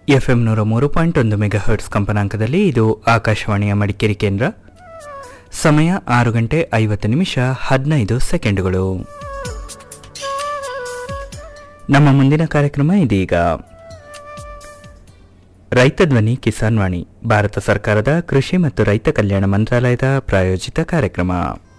FM ನೂರ ಮೂರು point ಒಂದು ಮೆಗಾ ಹರ್ಟ್ಸ್ ಕಂಪನಾಂಕದಲ್ಲಿ ಇದು ಆಕಾಶವಾಣಿಯ ಮಡಿಕೇರಿ ಕೇಂದ್ರ ಸಮಯ ಆರು ಗಂಟೆ ಐವತ್ತು ನಿಮಿಷ ಹದಿನೈದು ಸೆಕೆಂಡುಗಳು ನಮ್ಮ ಮುಂದಿನ ಕಾರ್ಯಕ್ರಮ ಇದೀಗ ರೈತ ಧ್ವನಿ ಕಿಸಾನ್ ವಾಣಿ ಭಾರತ ಸರ್ಕಾರದ ಕೃಷಿ ಮತ್ತು ರೈತ ಕಲ್ಯಾಣ ಮಂತ್ರಾಲಯದ ಪ್ರಾಯೋಜಿತ ಕಾರ್ಯಕ್ರಮ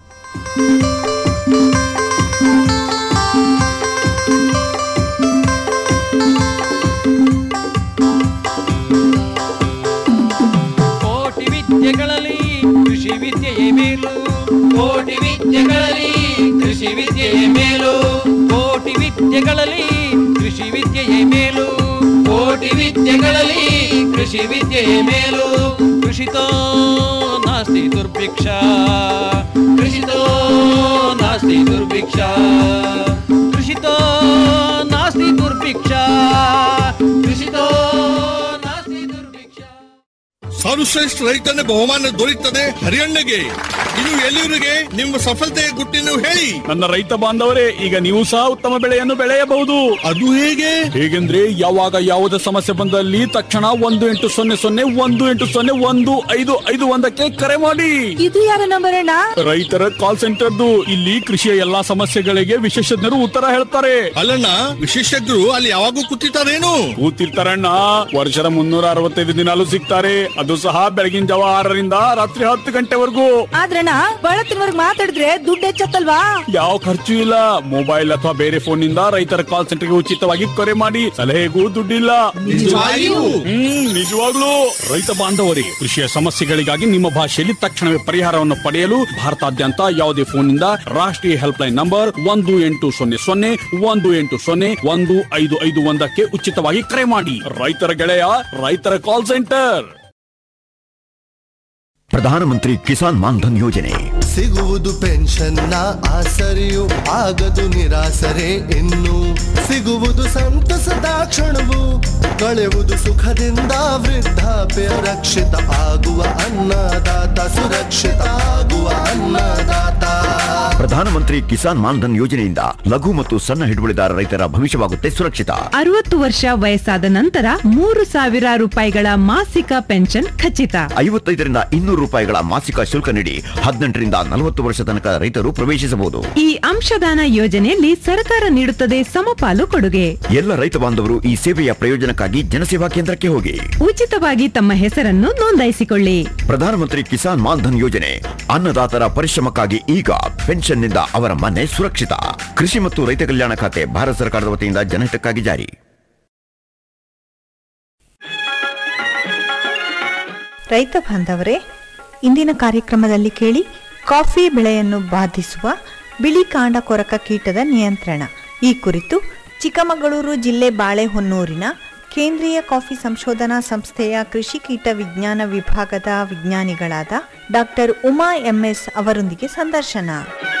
ಕೋಟಿ ವಿದ್ಯೆಗಳಲ್ಲಿ ಕೃಷಿ ವಿದ್ಯೆಯೇ ಮೇಲು ಕೋಟಿ ವಿದ್ಯೆಗಳಲ್ಲಿ ಕೃಷಿ ವಿದ್ಯೆಯೇ ಮೇಲು ಕೋಟಿ ವಿದ್ಯೆಗಳಲ್ಲಿ ಕೃಷಿ ವಿದ್ಯೆಯೇ ಮೇಲು ಕೋಟಿ ವಿದ್ಯೆಗಳಲ್ಲಿ ಕೃಷಿ ವಿದ್ಯೆಯೇ ಮೇಲು ಕೃಷಿತೋ ನಾಸ್ತಿ ದುರ್ಭಿಕ್ಷ ಕೃಷಿತೋ ನಾಸ್ತಿ ದುರ್ಭಿಕ್ಷ ಕೃಷಿತೋ ನಾಸ್ತಿ ದುರ್ಭಿಕ್ಷ ಕೃಷಿತೋ ನಾಸ್ತಿ ದುರ್ಭಿಕ್ಷ ಸರ್ವಶ್ರೇಷ್ಠ ರೈತನ ಬಹುಮಾನ ದೊರೆಯುತ್ತದೆ ಹರಿಯಣ್ಣಗೆ ಇದು ಎಲ್ಲಿವರಿಗೆ ನಿಮ್ಮ ಸಫಲತೆಯ ಗುಟ್ಟಿನ ಹೇಳಿ ನನ್ನ ರೈತ ಬಾಂಧವರೇ ಈಗ ನೀವು ಸಹ ಉತ್ತಮ ಬೆಳೆಯನ್ನು ಬೆಳೆಯಬಹುದು ಅದು ಹೇಗೆ ಹೇಗೆಂದ್ರೆ ಯಾವಾಗ ಯಾವುದೇ ಸಮಸ್ಯೆ ಬಂದಲ್ಲಿ ತಕ್ಷಣ ಒಂದು ಎಂಟು ಸೊನ್ನೆ ಸೊನ್ನೆ ಒಂದು ಎಂಟು ಸೊನ್ನೆ ಒಂದು ಐದು ಐದು ಒಂದಕ್ಕೆ ಕರೆ ಮಾಡಿ ಇದು ಯಾರ ನಂಬರ್ ಅಣ್ಣ ರೈತರ ಕಾಲ್ ಸೆಂಟರ್ದು ಇಲ್ಲಿ ಕೃಷಿಯ ಎಲ್ಲಾ ಸಮಸ್ಯೆಗಳಿಗೆ ವಿಶೇಷಜ್ಞರು ಉತ್ತರ ಹೇಳ್ತಾರೆ ಅಲ್ಲಣ್ಣ ವಿಶೇಷಜ್ಞರು ಅಲ್ಲಿ ಯಾವಾಗೂ ಕೂತಿರ್ತಾರೇನು ಕೂತಿರ್ತಾರಣ್ಣ ವರ್ಷದ ಮುನ್ನೂರ ಅರವತ್ತೈದು ದಿನಾಲು ಸಿಗ್ತಾರೆ ಅದು ಸಹ ಬೆಳಗಿನ ಜಾವ ಆರರಿಂದ ರಾತ್ರಿ ಹತ್ತು ಗಂಟೆವರೆಗೂ ಆದ್ರಣ್ಣ ಬಳತ್ತಿನವರ್ಗ್ ಮಾತಾಡಿದ್ರೆ ದುಡ್ಡು ಹೆಚ್ಚತ್ತಲ್ವಾ ಯಾವ ಖರ್ಚು ಇಲ್ಲ ಮೊಬೈಲ್ ಅಥವಾ ಬೇರೆ ಫೋನ್ ನಿಂದ ರೈತರ ಕಾಲ್ ಸೆಂಟರ್ಗೆ ಉಚಿತವಾಗಿ ಕರೆ ಮಾಡಿ ಸಲಹೆಗೂ ದುಡ್ಡಿಲ್ಲ ನಿಜವಾಗಿಯೂ? ಹ್ಮ್ ನಿಜವಾಗ್ಲೂ ರೈತ ಬಾಂಧವರೇ ಕೃಷಿಯ ಸಮಸ್ಯೆಗಳಿಗಾಗಿ ನಿಮ್ಮ ಭಾಷೆಯಲ್ಲಿ ತಕ್ಷಣವೇ ಪರಿಹಾರವನ್ನು ಪಡೆಯಲು ಭಾರತಾದ್ಯಂತ ಯಾವುದೇ ಫೋನ್ನಿಂದ ರಾಷ್ಟ್ರೀಯ ಹೆಲ್ಪ್ ಲೈನ್ ನಂಬರ್ ಒಂದು ಎಂಟು ಸೊನ್ನೆ ಸೊನ್ನೆ ಒಂದು ಎಂಟು ಸೊನ್ನೆ ಒಂದು ಐದು ಐದು ಒಂದಕ್ಕೆ ಉಚಿತವಾಗಿ ಕರೆ ಮಾಡಿ ರೈತರ ಗೆಳೆಯ ರೈತರ ಕಾಲ್ ಸೆಂಟರ್ ಪ್ರಧಾನಮಂತ್ರಿ ಕಿಸಾನ್ ಮಾನ್ಧನ್ ಯೋಜನೆ ಸಿಗುವುದು ಪೆನ್ಷನ್ನ ಆಸರೆಯು ಆಗದು ನಿರಾಸರೆ ಇನ್ನು ಸಿಗುವುದು ಸಂತಸದ ಕ್ಷಣವು ಕಳೆಯುವುದು ಸುಖದಿಂದ ವೃದ್ಧಾಪ್ಯ ರಕ್ಷಿತ ಆಗುವ ಅನ್ನದಾತ ಸುರಕ್ಷಿತ ಆಗುವ ಅನ್ನದಾತ ಪ್ರಧಾನಮಂತ್ರಿ ಕಿಸಾನ್ ಮಾನ್ಧನ್ ಯೋಜನೆಯಿಂದ ಲಘು ಮತ್ತು ಸಣ್ಣ ಹಿಡುವಳಿದಾರ ರೈತರ ಭವಿಷ್ಯವಾಗುತ್ತೆ ಸುರಕ್ಷಿತ ಅರವತ್ತು ವರ್ಷ ವಯಸ್ಸಾದ ನಂತರ ಮೂರು ಸಾವಿರ ರೂಪಾಯಿಗಳ ಮಾಸಿಕ ಪೆನ್ಷನ್ ಖಚಿತ ಐವತ್ತೈದರಿಂದ ಇನ್ನೂರು ರೂಪಾಯಿಗಳ ಮಾಸಿಕ ಶುಲ್ಕ ನೀಡಿ ಹದಿನೆಂಟರಿಂದ ನಲವತ್ತು ವರ್ಷ ತನಕ ರೈತರು ಪ್ರವೇಶಿಸಬಹುದು ಈ ಅಂಶದಾನ ಯೋಜನೆಯಲ್ಲಿ ಸರ್ಕಾರ ನೀಡುತ್ತದೆ ಸಮಪಾಲು ಕೊಡುಗೆ ಎಲ್ಲ ರೈತ ಬಾಂಧವರು ಈ ಸೇವೆಯ ಪ್ರಯೋಜನಕ್ಕಾಗಿ ಜನಸೇವಾ ಕೇಂದ್ರಕ್ಕೆ ಹೋಗಿ ಉಚಿತವಾಗಿ ತಮ್ಮ ಹೆಸರನ್ನು ನೋಂದಾಯಿಸಿಕೊಳ್ಳಿ ಪ್ರಧಾನಮಂತ್ರಿ ಕಿಸಾನ್ ಮಾನ್ಧನ್ ಯೋಜನೆ ಅನ್ನದಾತರ ಪರಿಶ್ರಮಕ್ಕಾಗಿ ಈಗ ಪೆನ್ಷನ್ನಿಂದ ಅವರ ಮನೆ ಸುರಕ್ಷಿತ ಕೃಷಿ ಮತ್ತು ರೈತ ಕಲ್ಯಾಣ ಖಾತೆ ಭಾರತ ಸರ್ಕಾರದ ವತಿಯಿಂದ ಜನಹಿತಕ್ಕಾಗಿ ಜಾರಿ ರೈತ ಬಾಂಧವರೇ ಇಂದಿನ ಕಾರ್ಯಕ್ರಮದಲ್ಲಿ ಕೇಳಿ ಕಾಫಿ ಬೆಳೆಯನ್ನು ಬಾಧಿಸುವ ಬಿಳಿ ಕಾಂಡ ಕೊರಕ ಕೀಟದ ನಿಯಂತ್ರಣ ಈ ಕುರಿತು ಚಿಕ್ಕಮಗಳೂರು ಜಿಲ್ಲೆ ಬಾಳೆಹೊನ್ನೂರಿನ ಕೇಂದ್ರೀಯ ಕಾಫಿ ಸಂಶೋಧನಾ ಸಂಸ್ಥೆಯ ಕೃಷಿ ಕೀಟ ವಿಜ್ಞಾನ ವಿಭಾಗದ ವಿಜ್ಞಾನಿಗಳಾದ ಡಾಕ್ಟರ್ ಉಮಾ ಎಂಎಸ್ ಅವರೊಂದಿಗೆ ಸಂದರ್ಶನ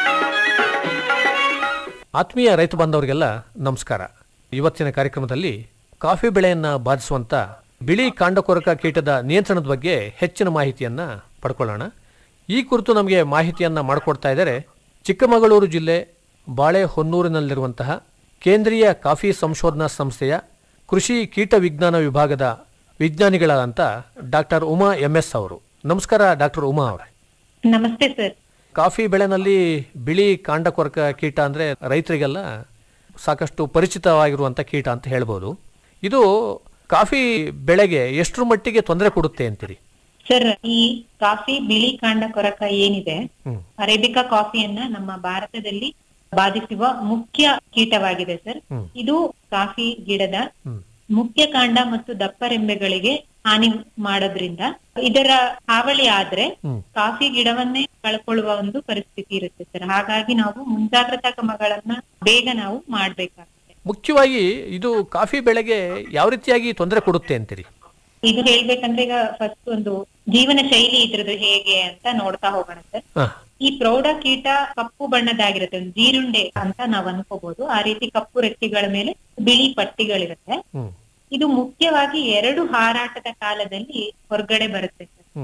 ಆತ್ಮೀಯ ರೈತ ಬಾಂಧವರಿಗೆಲ್ಲ ನಮಸ್ಕಾರ ಇವತ್ತಿನ ಕಾರ್ಯಕ್ರಮದಲ್ಲಿ ಕಾಫಿ ಬೆಳೆಯನ್ನು ಬಾಧಿಸುವಂಥ ಬಿಳಿ ಕಾಂಡಕೊರಕ ಕೀಟದ ನಿಯಂತ್ರಣದ ಬಗ್ಗೆ ಹೆಚ್ಚಿನ ಮಾಹಿತಿಯನ್ನು ಪಡ್ಕೊಳ್ಳೋಣ ಈ ಕುರಿತು ನಮಗೆ ಮಾಹಿತಿಯನ್ನು ಮಾಡಿಕೊಡ್ತಾ ಇದ್ದಾರೆ ಚಿಕ್ಕಮಗಳೂರು ಜಿಲ್ಲೆ ಬಾಳೆಹೊನ್ನೂರಿನಲ್ಲಿರುವಂತಹ ಕೇಂದ್ರೀಯ ಕಾಫಿ ಸಂಶೋಧನಾ ಸಂಸ್ಥೆಯ ಕೃಷಿ ಕೀಟ ವಿಜ್ಞಾನ ವಿಭಾಗದ ವಿಜ್ಞಾನಿಗಳಾದಂಥ ಡಾಕ್ಟರ್ ಉಮಾ ಎಂ ಎಸ್ ಅವರು ನಮಸ್ಕಾರ ಡಾಕ್ಟರ್ ಉಮಾ ಅವರೇ ನಮಸ್ತೆ ಸರ್ ಕಾಫಿ ಬೆಳೆನಲ್ಲಿ ಬಿಳಿ ಕಾಂಡಕೊರಕ ಕೀಟ ಅಂದರೆ ರೈತರಿಗೆಲ್ಲ ಸಾಕಷ್ಟು ಪರಿಚಿತವಾಗಿರುವಂಥ ಕೀಟ ಅಂತ ಹೇಳ್ಬೋದು ಇದು ಕಾಫಿ ಬೆಳೆಗೆ ಎಷ್ಟರ ಮಟ್ಟಿಗೆ ತೊಂದರೆ ಕೊಡುತ್ತೆ ಅಂತೀರಿ ಸರ್ ಈ ಕಾಫಿ ಬಿಳಿ ಕಾಂಡ ಕೊರಕ ಏನಿದೆ ಹ್ಮ್. ಅರೇಬಿಕಾ ಕಾಫಿಯನ್ನ ನಮ್ಮ ಭಾರತದಲ್ಲಿ ಬಾಧಿಸುವ ಮುಖ್ಯ ಕೀಟವಾಗಿದೆ ಸರ್ ಹ್ಮ್. ಇದು ಕಾಫಿ ಗಿಡದ ಹ್ಮ್. ಮುಖ್ಯ ಕಾಂಡ ಮತ್ತು ದಪ್ಪರೆಂಬೆಗಳಿಗೆ ಹಾನಿ ಮಾಡೋದ್ರಿಂದ ಇದರ ಹಾವಳಿ ಆದ್ರೆ ಹ್ಮ್. ಕಾಫಿ ಗಿಡವನ್ನೇ ಕಳ್ಕೊಳ್ಳುವ ಒಂದು ಪರಿಸ್ಥಿತಿ ಇರುತ್ತೆ ಸರ್ ಹಾಗಾಗಿ ನಾವು ಮುಂಜಾಗ್ರತಾ ಕ್ರಮಗಳನ್ನ ಬೇಗ ನಾವು ಮಾಡ್ಬೇಕಾಗುತ್ತೆ ಮುಖ್ಯವಾಗಿ ಇದು ಕಾಫಿ ಬೆಳೆಗೆ ಯಾವ ರೀತಿಯಾಗಿ ತೊಂದರೆ ಕೊಡುತ್ತೆ ಅಂತೀರಿ ಇದು ಹೇಳ್ಬೇಕಂದ್ರೆ ಈಗ ಫಸ್ಟ್ ಒಂದು ಜೀವನ ಶೈಲಿ ಇದ್ರದ್ದು ಹೇಗೆ ಅಂತ ನೋಡ್ತಾ ಹೋಗೋಣ ಸರ್ ಹಾ. ಈ ಪ್ರೌಢ ಕೀಟ ಕಪ್ಪು ಬಣ್ಣದಾಗಿರುತ್ತೆ ಒಂದು ಜೀರುಂಡೆ ಅಂತ ನಾವ್ ಅನ್ಕೋಬಹುದು ಆ ರೀತಿ ಕಪ್ಪು ರೆಕ್ಕೆಗಳ ಮೇಲೆ ಬಿಳಿ ಪಟ್ಟಿಗಳಿರುತ್ತೆ ಹ್ಮ್. ಇದು ಮುಖ್ಯವಾಗಿ ಎರಡು ಹಾರಾಟದ ಕಾಲದಲ್ಲಿ ಹೊರಗಡೆ ಬರುತ್ತೆ ಸರ್ ಹ್ಮ್.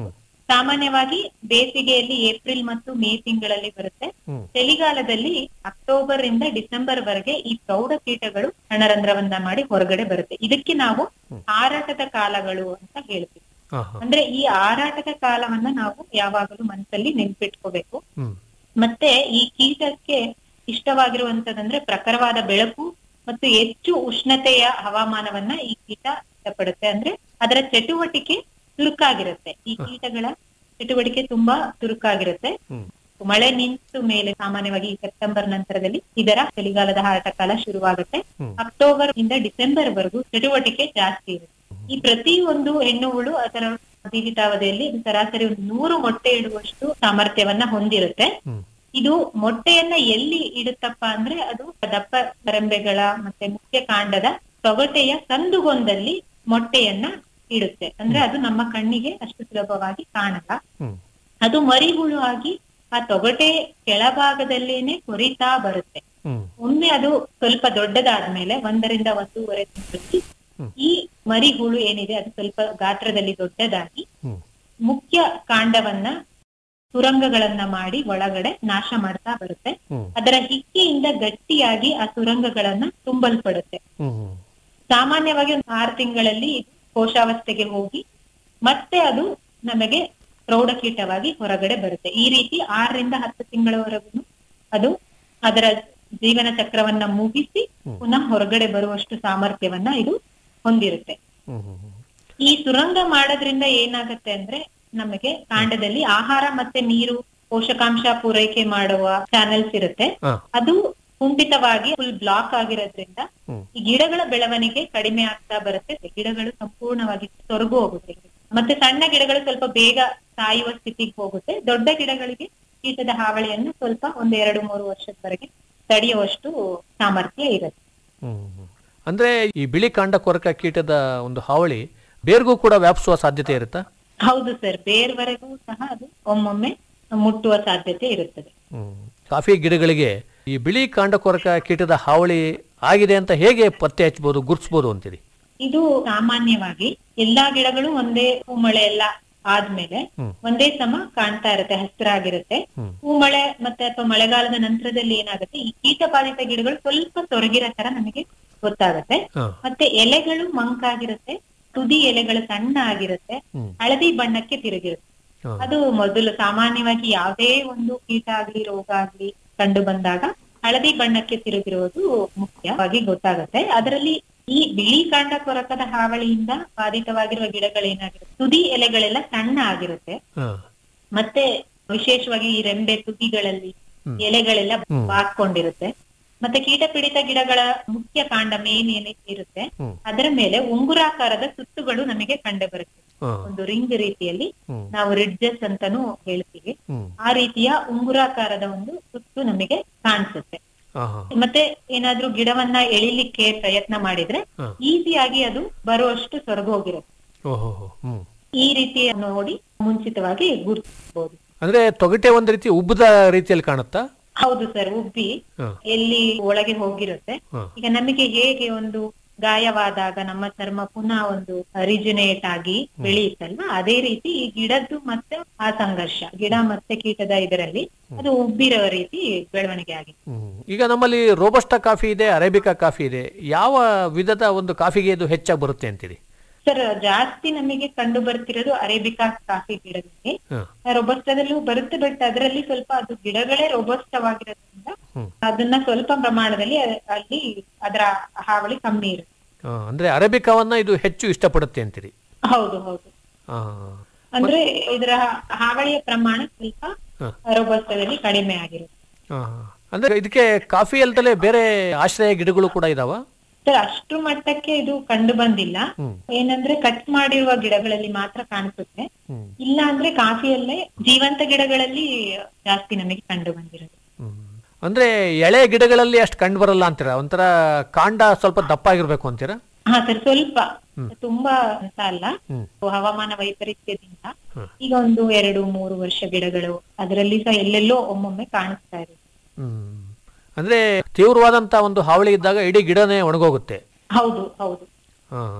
ಸಾಮಾನ್ಯವಾಗಿ ಬೇಸಿಗೆಯಲ್ಲಿ ಏಪ್ರಿಲ್ ಮತ್ತು ಮೇ ತಿಂಗಳಲ್ಲಿ ಬರುತ್ತೆ ಹ್ಮ್. ಚಳಿಗಾಲದಲ್ಲಿ ಅಕ್ಟೋಬರ್ ಇಂದ ಡಿಸೆಂಬರ್ ವರೆಗೆ ಈ ಪ್ರೌಢ ಕೀಟಗಳು ರಣರಂಧ್ರವನ್ನ ಮಾಡಿ ಹೊರಗಡೆ ಬರುತ್ತೆ ಇದಕ್ಕೆ ನಾವು ಹಾರಾಟದ ಕಾಲಗಳು ಅಂತ ಹೇಳ್ತೀವಿ ಹಾ, ಹಾ. ಅಂದ್ರೆ ಈ ಹಾರಾಟದ ಕಾಲವನ್ನ ನಾವು ಯಾವಾಗಲೂ ಮನಸ್ಸಲ್ಲಿ ನೆನ್ಪಿಟ್ಕೋಬೇಕು ಹ್ಮ್. ಮತ್ತೆ ಈ ಕೀಟಕ್ಕೆ ಇಷ್ಟವಾಗಿರುವಂತದಂದ್ರೆ ಪ್ರಖರವಾದ ಬೆಳಕು ಮತ್ತು ಹೆಚ್ಚು ಉಷ್ಣತೆಯ ಹವಾಮಾನವನ್ನ ಈ ಕೀಟ ಇಷ್ಟಪಡುತ್ತೆ ಅಂದ್ರೆ ಅದರ ಚಟುವಟಿಕೆ ಚುರುಕಾಗಿರುತ್ತೆ ಈ ಕೀಟಗಳ ಚಟುವಟಿಕೆ ತುಂಬಾ ಚುರುಕಾಗಿರುತ್ತೆ ಮಳೆ ನಿಂತು ಮೇಲೆ ಸಾಮಾನ್ಯವಾಗಿ ಈ ಸೆಪ್ಟೆಂಬರ್ ನಂತರದಲ್ಲಿ ಇದರ ಚಳಿಗಾಲದ ಹಾರಾಟ ಕಾಲ ಶುರುವಾಗುತ್ತೆ ಅಕ್ಟೋಬರ್ ಇಂದ ಡಿಸೆಂಬರ್ ವರೆಗೂ ಚಟುವಟಿಕೆ ಜಾಸ್ತಿ ಇರುತ್ತೆ ಈ ಪ್ರತಿ ಒಂದು ಹೆಣ್ಣು ಹುಳು ಅದರ ಜೀವಿತಾವಧಿಯಲ್ಲಿ ಇದು ಸರಾಸರಿ ಒಂದು ನೂರು ಮೊಟ್ಟೆ ಇಡುವಷ್ಟು ಸಾಮರ್ಥ್ಯವನ್ನ ಹೊಂದಿರುತ್ತೆ ಇದು ಮೊಟ್ಟೆಯನ್ನ ಎಲ್ಲಿ ಇಡುತ್ತಪ್ಪ ಅಂದ್ರೆ ಅದು ದಪ್ಪ ರೆಂಬೆಗಳ ಮತ್ತೆ ಮುಖ್ಯ ಕಾಂಡದ ತೊಗಟೆಯ ಸಂದುಗೊಂದಲ್ಲಿ ಮೊಟ್ಟೆಯನ್ನ ಇಡುತ್ತೆ ಅಂದ್ರೆ ಅದು ನಮ್ಮ ಕಣ್ಣಿಗೆ ಅಷ್ಟು ಸುಲಭವಾಗಿ ಕಾಣಲ್ಲ ಅದು ಮರಿಹುಳು ಆಗಿ ಆ ತೊಗಟೆ ಕೆಳಭಾಗದಲ್ಲೇನೆ ಕೊರಿತಾ ಬರುತ್ತೆ ಒಮ್ಮೆ ಅದು ಸ್ವಲ್ಪ ದೊಡ್ಡದಾದ್ಮೇಲೆ ಒಂದರಿಂದ ಒಂದೂವರೆ ತಿಂಗಳಲ್ಲಿ ಈ ಮರಿಹುಳು ಏನಿದೆ ಅದು ಸ್ವಲ್ಪ ಗಾತ್ರದಲ್ಲಿ ದೊಡ್ಡದಾಗಿ ಮುಖ್ಯ ಕಾಂಡವನ್ನ ಸುರಂಗಗಳನ್ನ ಮಾಡಿ ಒಳಗಡೆ ನಾಶ ಮಾಡ್ತಾ ಬರುತ್ತೆ ಅದರ ಹಿಕ್ಕೆಯಿಂದ ಗಟ್ಟಿಯಾಗಿ ಆ ಸುರಂಗಗಳನ್ನ ತುಂಬಲ್ಪಡುತ್ತೆ ಸಾಮಾನ್ಯವಾಗಿ ಒಂದು ಆರು ತಿಂಗಳಲ್ಲಿ ಇದು ಕೋಶಾವಸ್ಥೆಗೆ ಹೋಗಿ ಮತ್ತೆ ಅದು ನಮಗೆ ಪ್ರೌಢಕೀಟವಾಗಿ ಹೊರಗಡೆ ಬರುತ್ತೆ ಈ ರೀತಿ ಆರರಿಂದ ಹತ್ತು ತಿಂಗಳವರೆಗೂ ಅದು ಅದರ ಜೀವನ ಚಕ್ರವನ್ನ ಮುಗಿಸಿ ಪುನಃ ಹೊರಗಡೆ ಬರುವಷ್ಟು ಸಾಮರ್ಥ್ಯವನ್ನ ಇದು ಹೊಂದಿರುತ್ತೆ ಈ ಸುರಂಗ ಮಾಡೋದ್ರಿಂದ ಏನಾಗತ್ತೆ ಅಂದ್ರೆ ನಮಗೆ ಕಾಂಡದಲ್ಲಿ ಆಹಾರ ಮತ್ತೆ ನೀರು ಪೋಷಕಾಂಶ ಪೂರೈಕೆ ಮಾಡುವ ಚಾನೆಲ್ಸ್ ಇರುತ್ತೆ ಅದು ಕುಂಠಿತವಾಗಿ ಫುಲ್ ಬ್ಲಾಕ್ ಆಗಿರೋದ್ರಿಂದ ಈ ಗಿಡಗಳ ಬೆಳವಣಿಗೆ ಕಡಿಮೆ ಆಗ್ತಾ ಬರುತ್ತೆ ಗಿಡಗಳು ಸಂಪೂರ್ಣವಾಗಿ ತೊರಗು ಹೋಗುತ್ತೆ ಮತ್ತೆ ಸಣ್ಣ ಗಿಡಗಳು ಸ್ವಲ್ಪ ಬೇಗ ಸಾಯುವ ಸ್ಥಿತಿಗೆ ಹೋಗುತ್ತೆ ದೊಡ್ಡ ಗಿಡಗಳಿಗೆ ಕೀಟದ ಹಾವಳಿಯನ್ನು ಸ್ವಲ್ಪ ಒಂದ್ ಎರಡು ಮೂರು ವರ್ಷದವರೆಗೆ ತಡೆಯುವಷ್ಟು ಸಾಮರ್ಥ್ಯ ಇರುತ್ತೆ ಅಂದ್ರೆ ಈ ಬಿಳಿ ಕಾಂಡ ಕೊರಕ ಕೀಟದ ಒಂದು ಹಾವಳಿ ಬೇರ್ಗೂ ಕೂಡ ವ್ಯಾಪಿಸುವ ಸಾಧ್ಯತೆ ಇರುತ್ತಾ ಹೌದು ಸರ್ ಬೇರ್ವರೆಗೂ ಸಹ ಅದು ಒಮ್ಮೊಮ್ಮೆ ಮುಟ್ಟುವ ಸಾಧ್ಯತೆ ಇರುತ್ತದೆ ಕಾಫಿ ಗಿಡಗಳಿಗೆ ಈ ಬಿಳಿ ಕಾಂಡ ಕೊರಕ ಕೀಟದ ಹಾವಳಿ ಆಗಿದೆ ಅಂತ ಹೇಗೆ ಪತ್ತೆ ಹಚ್ಚಬಹುದು ಗುರುತಿಸಬಹುದು ಅಂತೀರಿ ಇದು ಸಾಮಾನ್ಯವಾಗಿ ಎಲ್ಲಾ ಗಿಡಗಳು ಒಂದೇ ಹೂಮಳೆ ಎಲ್ಲ ಆದ್ಮೇಲೆ ಒಂದೇ ಸಮ ಕಾಣ್ತಾ ಇರುತ್ತೆ ಹಸಿರಾಗಿರುತ್ತೆ ಹೂಮಳೆ ಮತ್ತೆ ಅಥವಾ ಮಳೆಗಾಲದ ನಂತರದಲ್ಲಿ ಏನಾಗುತ್ತೆ ಈ ಕೀಟ ಬಾಧಿತ ಗಿಡಗಳು ಸ್ವಲ್ಪ ತೊರಗಿರೋ ತರ ನಮಗೆ ಗೊತ್ತಾಗುತ್ತೆ ಮತ್ತೆ ಎಲೆಗಳು ಮಂಕಾಗಿರುತ್ತೆ ತುದಿ ಎಲೆಗಳು ಸಣ್ಣ ಆಗಿರುತ್ತೆ ಹಳದಿ ಬಣ್ಣಕ್ಕೆ ತಿರುಗಿರುತ್ತೆ ಅದು ಮೊದಲು ಸಾಮಾನ್ಯವಾಗಿ ಯಾವುದೇ ಒಂದು ಕೀಟ ಆಗ್ಲಿ ರೋಗ ಆಗ್ಲಿ ಕಂಡು ಬಂದಾಗ ಹಳದಿ ಬಣ್ಣಕ್ಕೆ ತಿರುಗಿರುವುದು ಮುಖ್ಯವಾಗಿ ಗೊತ್ತಾಗುತ್ತೆ ಅದರಲ್ಲಿ ಈ ಬಿಳಿ ಕಾಂಡ ಕೊರಕದ ಹಾವಳಿಯಿಂದ ಬಾಧಿತವಾಗಿರುವ ಗಿಡಗಳೇನಾಗಿರುತ್ತೆ ತುದಿ ಎಲೆಗಳೆಲ್ಲ ಸಣ್ಣ ಆಗಿರುತ್ತೆ ಮತ್ತೆ ವಿಶೇಷವಾಗಿ ಈ ರೆಂಬೆ ತುದಿಗಳಲ್ಲಿ ಎಲೆಗಳೆಲ್ಲ ಬಾಕೊಂಡಿರುತ್ತೆ ಮತ್ತೆ ಕೀಟ ಪೀಡಿತ ಗಿಡಗಳ ಮುಖ್ಯ ಕಾಂಡ ಮೇನ್ ಏನೇ ಇರುತ್ತೆ ಅದರ ಮೇಲೆ ಉಂಗುರಾಕಾರದ ಸುತ್ತುಗಳು ನಮಗೆ ಕಂಡು ಬರುತ್ತೆ ಒಂದು ರಿಂಗ್ ರೀತಿಯಲ್ಲಿ ನಾವು ರಿಡ್ಜಸ್ ಅಂತಾನು ಹೇಳ್ತೀವಿ ಆ ರೀತಿಯ ಉಂಗುರಾಕಾರದ ಒಂದು ಸುತ್ತು ನಮಗೆ ಕಾಣಿಸುತ್ತೆ ಮತ್ತೆ ಏನಾದ್ರೂ ಗಿಡವನ್ನ ಎಳಿಲಿಕ್ಕೆ ಪ್ರಯತ್ನ ಮಾಡಿದ್ರೆ ಈಸಿಯಾಗಿ ಅದು ಬರುವಷ್ಟು ಸೊರಗೋಗಿರುತ್ತೆ ಈ ರೀತಿ ನೋಡಿ ಮುಂಚಿತವಾಗಿ ಗುರುತಿಸಬಹುದು ಅಂದ್ರೆ ತೊಗಟೆ ಒಂದ್ ರೀತಿ ಉಬ್ಬದ ರೀತಿಯಲ್ಲಿ ಕಾಣುತ್ತಾ ಹೌದು ಸರ್ ಉಬ್ಬಿ ಎಲ್ಲಿ ಒಳಗೆ ಹೋಗಿರುತ್ತೆ ಈಗ ನಮಗೆ ಹೇಗೆ ಒಂದು ಗಾಯವಾದಾಗ ನಮ್ಮ ಚರ್ಮ ಪುನಃ ಒಂದು ರಿಜುನೇಟ್ ಆಗಿ ಬೆಳೆಯುತ್ತಲ್ವಾ ಅದೇ ರೀತಿ ಈ ಗಿಡದ್ದು ಮತ್ತೆ ಆ ಸಂಘರ್ಷ ಗಿಡ ಮತ್ತೆ ಕೀಟದ ಇದರಲ್ಲಿ ಅದು ಉಬ್ಬಿರೋ ರೀತಿ ಬೆಳವಣಿಗೆ ಆಗಿದೆ ಈಗ ನಮ್ಮಲ್ಲಿ ರೋಬಸ್ಟಾ ಕಾಫಿ ಇದೆ ಅರೇಬಿಕಾ ಕಾಫಿ ಇದೆ ಯಾವ ವಿಧದ ಒಂದು ಕಾಫಿಗೆ ಇದು ಹೆಚ್ಚಾಗಿ ಬರುತ್ತೆ ಅಂತೀರಿ ಸರ್ ಜಾಸ್ತಿ ನಮಗೆ ಕಂಡು ಬರ್ತಿರೋದು ಅರೇಬಿಕಾ ಕಾಫಿ ಗಿಡಗಳಿಗೆ ರೊಬಸ್ಟದಲ್ಲೂ ಬರುತ್ತೆ ಬಟ್ ಅದರಲ್ಲಿ ಸ್ವಲ್ಪ ಅದು ಗಿಡಗಳೇ ರೋಬಸ್ಟವಾಗಿರೋದ್ರಿಂದ ಅದನ್ನ ಸ್ವಲ್ಪ ಪ್ರಮಾಣದಲ್ಲಿ ಅಲ್ಲಿ ಅದರ ಹಾವಳಿ ಕಮ್ಮಿ ಇರುತ್ತೆ ಅಂದ್ರೆ ಅರೇಬಿಕಾವನ್ನ ಇದು ಹೆಚ್ಚು ಇಷ್ಟಪಡುತ್ತೆ ಅಂತೀರಿ ಹೌದು ಹೌದು ಅಂದ್ರೆ ಇದರ ಹಾವಳಿಯ ಪ್ರಮಾಣ ಸ್ವಲ್ಪ ರೋಬಸ್ಟದಲ್ಲಿ ಕಡಿಮೆ ಆಗಿರುತ್ತೆ ಅಂದ್ರೆ ಇದಕ್ಕೆ ಕಾಫಿ ಅಲ್ದಲೆ ಬೇರೆ ಆಶ್ರಯ ಗಿಡಗಳು ಕೂಡ ಇದಾವ ಸರ್ ಅಷ್ಟು ಮಟ್ಟಕ್ಕೆ ಇದು ಕಂಡು ಬಂದಿಲ್ಲ ಏನಂದ್ರೆ ಕಟ್ ಮಾಡಿರುವ ಗಿಡಗಳಲ್ಲಿ ಮಾತ್ರ ಕಾಣಿಸುತ್ತೆ ಇಲ್ಲ ಅಂದ್ರೆ ಕಾಫಿಯಲ್ಲೇ ಜೀವಂತ ಗಿಡಗಳಲ್ಲಿ ಜಾಸ್ತಿ ನಮಗೆ ಕಂಡು ಬಂದಿರೋದು ಅಂದ್ರೆ ಎಳೆ ಗಿಡಗಳಲ್ಲಿ ಅಷ್ಟು ಕಂಡು ಬರಲ್ಲ ಅಂತೀರಾ ಒಂಥರ ಕಾಂಡ ಸ್ವಲ್ಪ ದಪ್ಪ ಆಗಿರ್ಬೇಕು ಅಂತೀರಾ ಹಾ ಸರ್ ಸ್ವಲ್ಪ ತುಂಬಾ ಅಂತ ಅಲ್ಲ ಹವಾಮಾನ ವೈಪರೀತ್ಯದಿಂದ ಈಗ ಒಂದು ಎರಡು ಮೂರು ವರ್ಷ ಗಿಡಗಳು ಅದರಲ್ಲಿ ಸಹ ಎಲ್ಲೆಲ್ಲೋ ಒಮ್ಮೊಮ್ಮೆ ಕಾಣಿಸ್ತಾ ಇದೆ ಅಂದ್ರೆ ತೀವ್ರವಾದಂತ ಒಂದು ಹಾವಳಿ ಇದ್ದಾಗ ಇಡೀ ಗಿಡನೇ ಒಣಗೋಗುತ್ತೆ ಹೌದು ಹೌದು